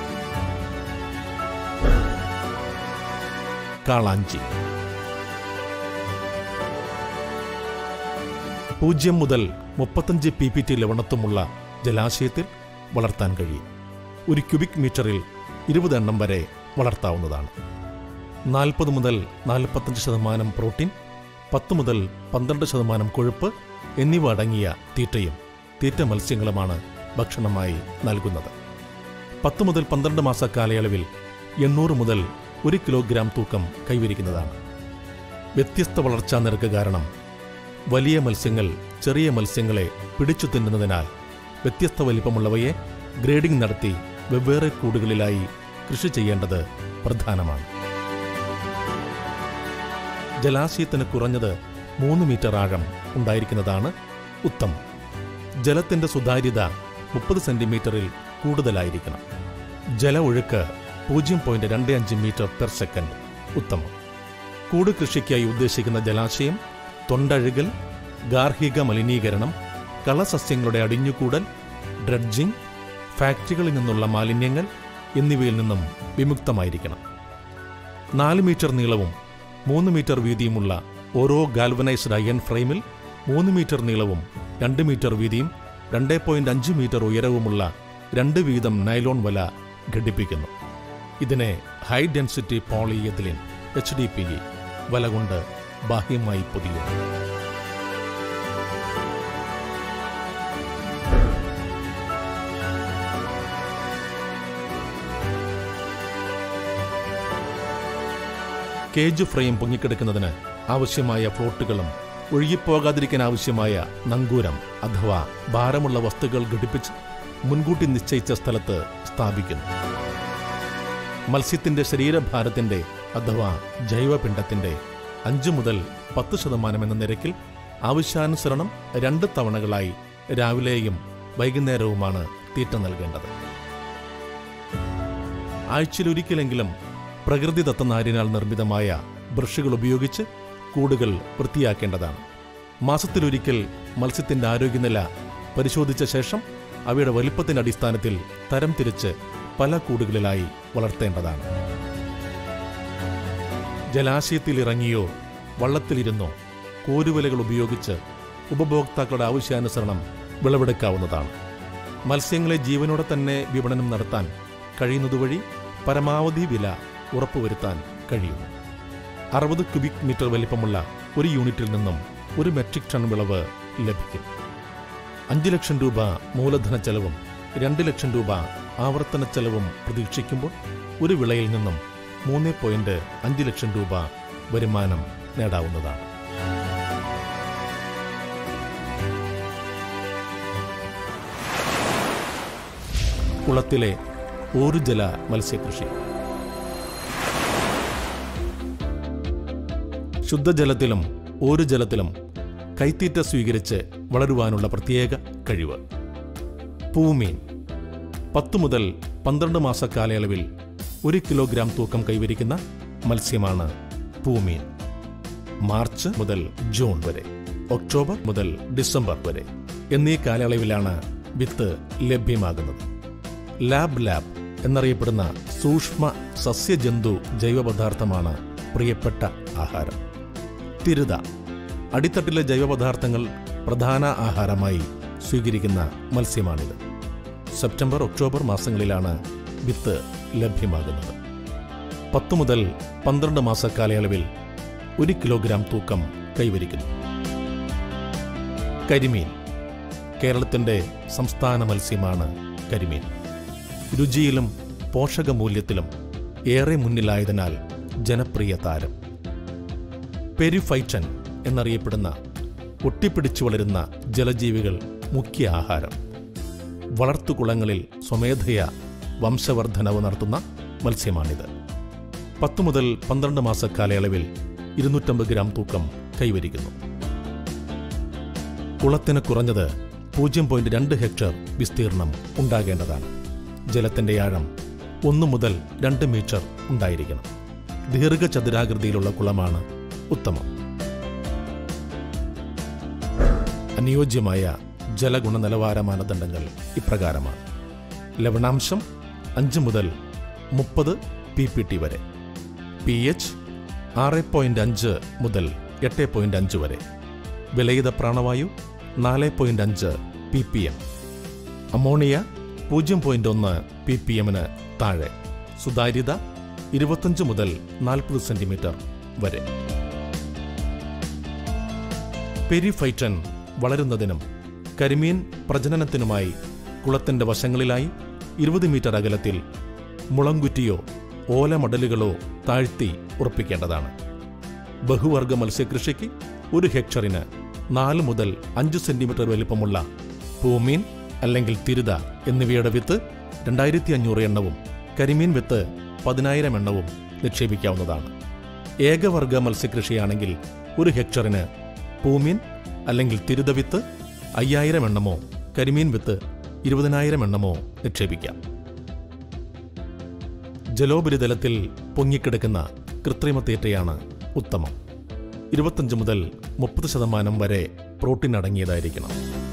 കാളാഞ്ചി പൂജ്യം മുതൽ മുപ്പത്തഞ്ച് പി പി ടി ലവണത്വമുള്ള ജലാശയത്തിൽ വളർത്താൻ കഴിയും ഒരു ക്യൂബിക് മീറ്ററിൽ ഇരുപത് എണ്ണം വരെ വളർത്താവുന്നതാണ് നാൽപ്പത് മുതൽ നാൽപ്പത്തഞ്ച് ശതമാനം പ്രോട്ടീൻ പത്ത് മുതൽ പന്ത്രണ്ട് ശതമാനം കൊഴുപ്പ് എന്നിവ അടങ്ങിയ തീറ്റയും തീറ്റ മത്സ്യങ്ങളുമാണ് ഭക്ഷണമായി നൽകുന്നത് പത്ത് മുതൽ പന്ത്രണ്ട് മാസ കാലയളവിൽ എണ്ണൂറ് മുതൽ ഒരു കിലോഗ്രാം തൂക്കം കൈവരിക്കുന്നതാണ് വ്യത്യസ്ത വളർച്ചാ നിരക്ക് കാരണം വലിയ മത്സ്യങ്ങൾ ചെറിയ മത്സ്യങ്ങളെ പിടിച്ചു തിന്നുന്നതിനാൽ വ്യത്യസ്ത വലിപ്പമുള്ളവയെ ഗ്രേഡിംഗ് നടത്തി വെവ്വേറെ കൂടുകളിലായി കൃഷി ചെയ്യേണ്ടത് പ്രധാനമാണ് ജലാശയത്തിന് കുറഞ്ഞത് മൂന്ന് മീറ്റർ ആഴം ഉണ്ടായിരിക്കുന്നതാണ് ഉത്തമം ജലത്തിന്റെ സുതാര്യത മുപ്പത് സെന്റിമീറ്ററിൽ കൂടുതലായിരിക്കണം ജല ഒഴുക്ക് പൂജ്യം പോയിന്റ് രണ്ട് അഞ്ച് മീറ്റർ പെർ സെക്കൻഡ് ഉത്തമം കൂട് കൃഷിക്കായി ഉദ്ദേശിക്കുന്ന ജലാശയം തൊണ്ടഴുകൽ ഗാർഹിക മലിനീകരണം കളസസ്യങ്ങളുടെ അടിഞ്ഞുകൂടൽ ഡ്രഡ്ജിംഗ് ഫാക്ടറികളിൽ നിന്നുള്ള മാലിന്യങ്ങൾ എന്നിവയിൽ നിന്നും വിമുക്തമായിരിക്കണം നാല് മീറ്റർ നീളവും മൂന്ന് മീറ്റർ വീതിയുമുള്ള ഓരോ ഗാൽവനൈസ്ഡ് അയൺ ഫ്രെയിമിൽ മൂന്ന് മീറ്റർ നീളവും രണ്ട് മീറ്റർ വീതിയും രണ്ട് പോയിന്റ് അഞ്ച് മീറ്റർ ഉയരവുമുള്ള രണ്ട് വീതം നൈലോൺ വല ഘടിപ്പിക്കുന്നു ഇതിനെ high density polyethylene H D P വല കൊണ്ട് ബാഹ്യമായി പൊതിയുന്നു കേജ് ഫ്രെയിം പൊങ്ങിക്കിടക്കുന്നതിന് ആവശ്യമായ ഫ്ലോട്ടുകളും ഒഴുകിപ്പോകാതിരിക്കാൻ ആവശ്യമായ നങ്കൂരം അഥവാ ഭാരമുള്ള വസ്തുക്കൾ ഘടിപ്പിച്ച് മുൻകൂട്ടി നിശ്ചയിച്ച സ്ഥലത്ത് സ്ഥാപിക്കുന്നു മത്സ്യത്തിന്റെ ശരീരഭാരത്തിന്റെ അഥവാ ജൈവപിണ്ഡത്തിന്റെ അഞ്ചു മുതൽ പത്ത് ശതമാനം എന്ന നിരക്കിൽ ആവശ്യാനുസരണം രണ്ട് തവണകളായി രാവിലെയും വൈകുന്നേരവുമാണ് തീറ്റ നൽകേണ്ടത് ആഴ്ചയിലൊരിക്കലെങ്കിലും പ്രകൃതിദത്ത നാരിനാൽ നിർമ്മിതമായ ബ്രഷുകൾ ഉപയോഗിച്ച് കൂടുകൾ വൃത്തിയാക്കേണ്ടതാണ് മാസത്തിലൊരിക്കൽ മത്സ്യത്തിന്റെ ആരോഗ്യനില പരിശോധിച്ച ശേഷം അവയുടെ വലിപ്പത്തിന്റെ അടിസ്ഥാനത്തിൽ തരം തിരിച്ച് പല കൂടുകളിലായി വളർത്തേണ്ടതാണ് ജലാശയത്തിൽ ഇറങ്ങിയോ വള്ളത്തിലിരുന്നോ കോരുവലകൾ ഉപയോഗിച്ച് ഉപഭോക്താക്കളുടെ ആവശ്യാനുസരണം വിളവെടുക്കാവുന്നതാണ് മത്സ്യങ്ങളെ ജീവനോടെ തന്നെ വിപണനം നടത്താൻ കഴിയുന്നതുവഴി പരമാവധി വില ഉറപ്പുവരുത്താൻ കഴിയുന്നു അറുപത് ക്യൂബിക് മീറ്റർ വലിപ്പമുള്ള ഒരു യൂണിറ്റിൽ നിന്നും ഒരു മെട്രിക് ടൺ വിളവ് ലഭിക്കും അഞ്ച് ലക്ഷം രൂപ മൂലധന ചെലവും രണ്ട് ലക്ഷം രൂപ ആവർത്തന ചെലവും പ്രതീക്ഷിക്കുമ്പോൾ ഒരു വിളയിൽ നിന്നും മൂന്ന് പോയിന്റ് അഞ്ച് ലക്ഷം രൂപ വരുമാനം നേടാവുന്നതാണ് കുളത്തിലെ ഊർജല മത്സ്യകൃഷി ശുദ്ധജലത്തിലും ഊരുജലത്തിലും കൈത്തീറ്റ സ്വീകരിച്ച് വളരുവാനുള്ള പ്രത്യേക കഴിവ് പൂമീൻ പത്ത് മുതൽ പന്ത്രണ്ട് മാസ കാലയളവിൽ ഒരു കിലോഗ്രാം തൂക്കം കൈവരിക്കുന്ന മത്സ്യമാണ് പൂമീൻ മാർച്ച് മുതൽ ജൂൺ വരെ ഒക്ടോബർ മുതൽ ഡിസംബർ വരെ എന്നീ കാലയളവിലാണ് വിത്ത് ലഭ്യമാകുന്നത് ലാബ് ലാബ് എന്നറിയപ്പെടുന്ന സൂക്ഷ്മ സസ്യജന്തു ജൈവപദാർത്ഥമാണ് പ്രിയപ്പെട്ട ആഹാരം തിരുത അടിത്തട്ടിലെ ജൈവപദാർത്ഥങ്ങൾ പ്രധാന ആഹാരമായി സ്വീകരിക്കുന്ന മത്സ്യമാണിത് സെപ്റ്റംബർ ഒക്ടോബർ മാസങ്ങളിലാണ് വിത്ത് ലഭ്യമാകുന്നത് പത്ത് മുതൽ പന്ത്രണ്ട് മാസ കാലയളവിൽ ഒരു കിലോഗ്രാം തൂക്കം കൈവരിക്കുന്നു കരിമീൻ കേരളത്തിന്റെ സംസ്ഥാന മത്സ്യമാണ് കരിമീൻ രുചിയിലും പോഷകമൂല്യത്തിലും ഏറെ മുന്നിലായതിനാൽ ജനപ്രിയ താരം പെരിഫൈറ്റൻ എന്നറിയപ്പെടുന്ന ഒട്ടിപ്പിടിച്ചു വളരുന്ന ജലജീവികൾ മുഖ്യ ആഹാരം വളർത്തുകുളങ്ങളിൽ സ്വമേധയ വംശവർദ്ധനവ് നടത്തുന്ന മത്സ്യമാണിത് പത്ത് മുതൽ പന്ത്രണ്ട് മാസ കാലയളവിൽ ഇരുന്നൂറ്റമ്പത് ഗ്രാം തൂക്കം കൈവരിക്കുന്നു കുളത്തിന് കുറഞ്ഞത് പൂജ്യം പോയിന്റ് രണ്ട് ഹെക്ടർ വിസ്തീർണം ഉണ്ടാകേണ്ടതാണ് ജലത്തിന്റെ ആഴം ഒന്ന് മുതൽ രണ്ട് മീറ്റർ ഉണ്ടായിരിക്കണം ദീർഘചതുരാകൃതിയിലുള്ള കുളമാണ് ഉത്തമം അനുയോജ്യമായ ജലഗുണ നിലവാര മാനദണ്ഡങ്ങൾ ഇപ്രകാരമാണ് ലവണാംശം അഞ്ച് മുതൽ മുപ്പത് പി പി ടി വരെ പി എച്ച് ആറ് പോയിന്റ് അഞ്ച് മുതൽ എട്ട് പോയിന്റ് അഞ്ച് വരെ വിലയിത പ്രാണവായു നാല് പോയിന്റ് അഞ്ച് പി പി എം അമോണിയ പൂജ്യം പോയിന്റ് ഒന്ന് പി പി എമ്മിന് താഴെ സുതാര്യത ഇരുപത്തഞ്ച് മുതൽ നാൽപ്പത് സെന്റിമീറ്റർ വരെ പെരിഫൈറ്റൻ വളരുന്നതിനും കരിമീൻ പ്രജനനത്തിനുമായി കുളത്തിന്റെ വശങ്ങളിലായി ഇരുപത് മീറ്റർ അകലത്തിൽ മുളങ്കുറ്റിയോ ഓലമടലുകളോ താഴ്ത്തി ഉറപ്പിക്കേണ്ടതാണ് ബഹുവർഗ മത്സ്യകൃഷിക്ക് ഒരു ഹെക്ടറിന് നാല് മുതൽ അഞ്ച് സെന്റിമീറ്റർ വലിപ്പമുള്ള പൂമീൻ അല്ലെങ്കിൽ തിരുത എന്നിവയുടെ വിത്ത് രണ്ടായിരത്തി അഞ്ഞൂറ് എണ്ണവും കരിമീൻ വിത്ത് പതിനായിരം എണ്ണവും നിക്ഷേപിക്കാവുന്നതാണ് ഏകവർഗ മത്സ്യകൃഷിയാണെങ്കിൽ ഒരു ഹെക്ടറിന് പൂമീൻ അല്ലെങ്കിൽ തിരുത വിത്ത് അയ്യായിരം എണ്ണമോ കരിമീൻ വിത്ത് ഇരുപതിനായിരം എണ്ണമോ നിക്ഷേപിക്കാം ജലോപരിതലത്തിൽ പൊങ്ങിക്കിടക്കുന്ന കൃത്രിമ തീറ്റയാണ് ഉത്തമം ഇരുപത്തഞ്ച് മുതൽ മുപ്പത് ശതമാനം വരെ പ്രോട്ടീൻ അടങ്ങിയതായിരിക്കണം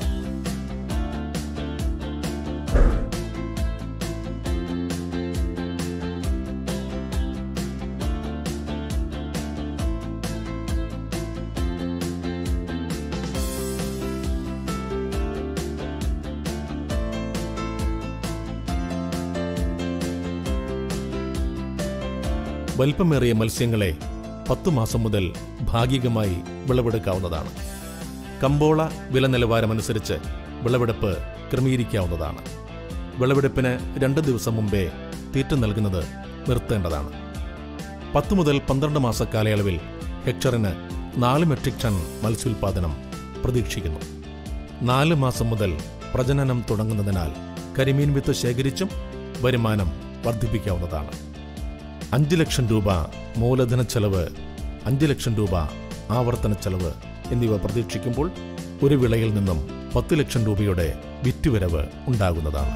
വലിപ്പമേറിയ മത്സ്യങ്ങളെ പത്തു മാസം മുതൽ ഭാഗികമായി വിളവെടുക്കാവുന്നതാണ് കമ്പോള വില നിലവാരമനുസരിച്ച് വിളവെടുപ്പ് ക്രമീകരിക്കാവുന്നതാണ് വിളവെടുപ്പിന് രണ്ട് ദിവസം മുമ്പേ തീറ്റ നൽകുന്നത് നിർത്തേണ്ടതാണ് പത്ത് മുതൽ പന്ത്രണ്ട് മാസ കാലയളവിൽ ഹെക്ടറിന് നാല് മെട്രിക് ടൺ മത്സ്യോൽപാദനം പ്രതീക്ഷിക്കുന്നു നാല് മാസം മുതൽ പ്രജനനം തുടങ്ങുന്നതിനാൽ കരിമീൻ വിത്ത് ശേഖരിച്ചും വരുമാനം വർദ്ധിപ്പിക്കാവുന്നതാണ് അഞ്ച് ലക്ഷം രൂപ മൂലധന ചെലവ് അഞ്ച് ലക്ഷം രൂപ ആവർത്തന ചെലവ് എന്നിവ പ്രതീക്ഷിക്കുമ്പോൾ ഒരു വിളയിൽ നിന്നും പത്ത് ലക്ഷം രൂപയുടെ വിറ്റുവരവ് ഉണ്ടാകുന്നതാണ്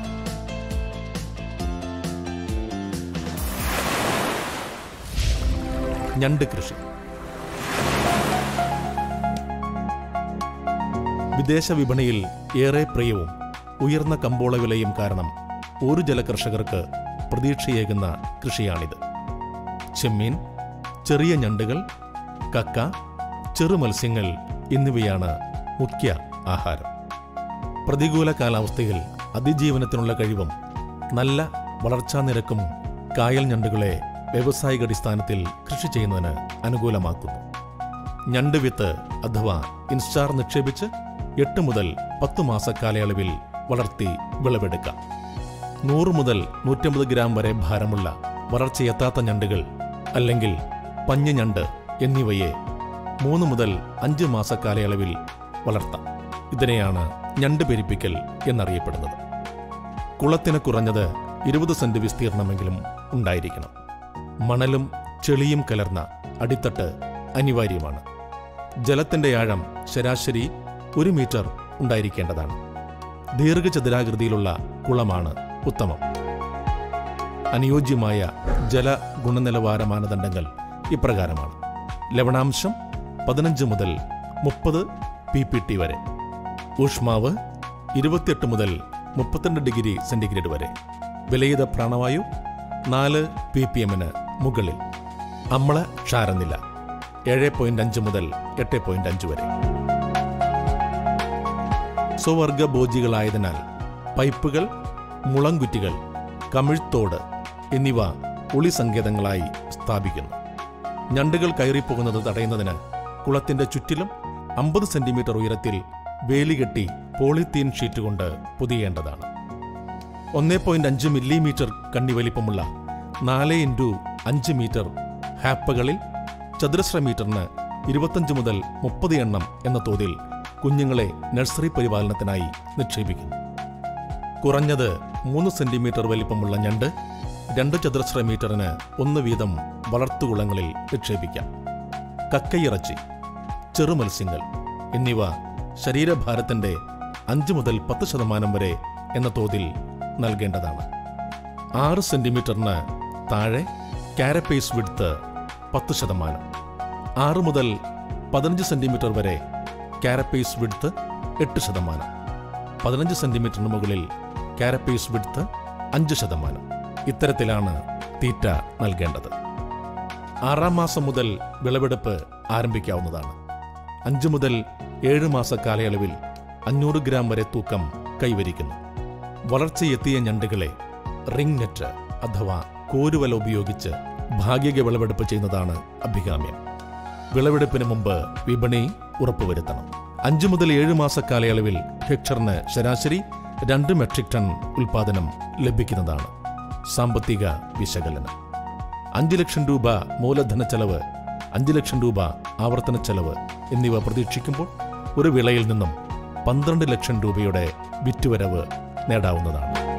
ഞണ്ട് കൃഷി വിദേശ വിപണിയിൽ ഏറെ പ്രിയവും ഉയർന്ന കമ്പോള വിലയും കാരണം ഒരു ജലകർഷകർക്ക് പ്രതീക്ഷയേകുന്ന കൃഷിയാണിത് ചെമ്മീൻ ചെറിയ ഞണ്ടുകൾ കക്ക ചെറുമത്സ്യങ്ങൾ എന്നിവയാണ് മുഖ്യ ആഹാരം പ്രതികൂല കാലാവസ്ഥയിൽ അതിജീവനത്തിനുള്ള കഴിവും നല്ല വളർച്ചാ നിരക്കും കായൽ ഞണ്ടുകളെ വ്യാവസായികാടിസ്ഥാനത്തിൽ കൃഷി ചെയ്യുന്നതിന് അനുകൂലമാക്കുന്നു ഞണ്ട് വിത്ത് അഥവാ ഇൻസ്റ്റാർ നിക്ഷേപിച്ച് എട്ട് മുതൽ പത്ത് മാസ കാലയളവിൽ വളർത്തി വിളവെടുക്കാം നൂറ് മുതൽ നൂറ്റമ്പത് ഗ്രാം വരെ ഭാരമുള്ള വളർച്ചയെത്താത്ത ഞണ്ടുകൾ അല്ലെങ്കിൽ പഞ്ഞ് ഞണ്ട് എന്നിവയെ മൂന്ന് മുതൽ അഞ്ച് മാസ കാലയളവിൽ വളർത്താം ഇതിനെയാണ് ഞണ്ട് പെരിപ്പിക്കൽ എന്നറിയപ്പെടുന്നത് കുളത്തിന് കുറഞ്ഞത് ഇരുപത് സെന്റ് വിസ്തീർണമെങ്കിലും ഉണ്ടായിരിക്കണം മണലും ചെളിയും കലർന്ന അടിത്തട്ട് അനിവാര്യമാണ് ജലത്തിന്റെ ആഴം ശരാശരി ഒരു മീറ്റർ ഉണ്ടായിരിക്കേണ്ടതാണ് ദീർഘചതുരാകൃതിയിലുള്ള കുളമാണ് ഉത്തമം അനുയോജ്യമായ ജല ഗുണനിലവാര മാനദണ്ഡങ്ങൾ ഇപ്രകാരമാണ് ലവണാംശം പതിനഞ്ച് മുതൽ മുപ്പത് പി പി ടി വരെ ഊഷ്മാവ് ഇരുപത്തിയെട്ട് മുതൽ മുപ്പത്തിരണ്ട് ഡിഗ്രി സെന്റിഗ്രേഡ് വരെ വിലയിത പ്രാണവായു നാല് പി പി എമ്മിന് മുകളിൽ അമ്ല ക്ഷാരനില ഏഴ് പോയിന്റ് അഞ്ച് മുതൽ എട്ട് പോയിന്റ് അഞ്ച് വരെ സ്വവർഗ ഭോജികളായതിനാൽ പൈപ്പുകൾ മുളങ്കുറ്റികൾ കമിഴ്ത്തോട് എന്നിവ ഒളി സങ്കേതങ്ങളായി സ്ഥാപിക്കുന്നു ഞണ്ടുകൾ കയറിപ്പോകുന്നത് തടയുന്നതിന് കുളത്തിന്റെ ചുറ്റിലും അമ്പത് സെന്റിമീറ്റർ ഉയരത്തിൽ വേലികെട്ടി പോളിത്തീൻ ഷീറ്റ് കൊണ്ട് പൊതിയേണ്ടതാണ് ഒന്നേ പോയിന്റ് അഞ്ച് മില്ലിമീറ്റർ കണ്ണി വലിപ്പമുള്ള നാല് ഇൻറ്റു അഞ്ച് മീറ്റർ ഹാപ്പകളിൽ ചതുരശ്ര മീറ്ററിന് ഇരുപത്തഞ്ച് മുതൽ മുപ്പത് എണ്ണം എന്ന തോതിൽ കുഞ്ഞുങ്ങളെ നഴ്സറി പരിപാലനത്തിനായി നിക്ഷേപിക്കുന്നു കുറഞ്ഞത് മൂന്ന് സെന്റിമീറ്റർ വലിപ്പമുള്ള ഞണ്ട് രണ്ട് ചതുരശ്ര മീറ്ററിന് ഒന്ന് വീതം വളർത്തുകുളങ്ങളിൽ നിക്ഷേപിക്കാം കക്കയിറച്ചി ചെറുമത്സ്യങ്ങൾ എന്നിവ ശരീരഭാരത്തിന്റെ അഞ്ച് മുതൽ പത്ത് ശതമാനം വരെ എന്ന തോതിൽ നൽകേണ്ടതാണ് ആറ് സെന്റിമീറ്ററിന് താഴെ കാരപ്പേസ് വിഡ്ത്ത് പത്ത് ശതമാനം ആറ് മുതൽ പതിനഞ്ച് സെന്റിമീറ്റർ വരെ കാരപ്പേസ് വിഡ്ത്ത് എട്ട് ശതമാനം പതിനഞ്ച് സെന്റിമീറ്ററിന് മുകളിൽ കാരപ്പേസ് വിഡ്ത്ത് അഞ്ച് ശതമാനം ഇത്തരത്തിലാണ് തീറ്റ നൽകേണ്ടത് ആറാം മാസം മുതൽ വിളവെടുപ്പ് ആരംഭിക്കാവുന്നതാണ് അഞ്ച് മുതൽ ഏഴ് മാസ കാലയളവിൽ അഞ്ഞൂറ് ഗ്രാം വരെ തൂക്കം കൈവരിക്കുന്നു വളർച്ചയെത്തിയ ഞണ്ടുകളെ റിംഗ് നെറ്റ് അഥവാ കോരുവല ഉപയോഗിച്ച് ഭാഗിക വിളവെടുപ്പ് ചെയ്യുന്നതാണ് അഭികാമ്യം വിളവെടുപ്പിന് മുമ്പ് വിപണി ഉറപ്പുവരുത്തണം അഞ്ചു മുതൽ ഏഴ് മാസ കാലയളവിൽ ഹെക്ടറിന് ശരാശരി രണ്ട് മെട്രിക് ടൺ ഉൽപാദനം ലഭിക്കുന്നതാണ് സാമ്പത്തിക വിശകലനം അഞ്ച് ലക്ഷം രൂപ മൂലധന ചെലവ് അഞ്ച് ലക്ഷം രൂപ ആവർത്തന ചെലവ് എന്നിവ പ്രതീക്ഷിക്കുമ്പോൾ ഒരു വിളയിൽ നിന്നും പന്ത്രണ്ട് ലക്ഷം രൂപയുടെ വിറ്റുവരവ് നേടാവുന്നതാണ്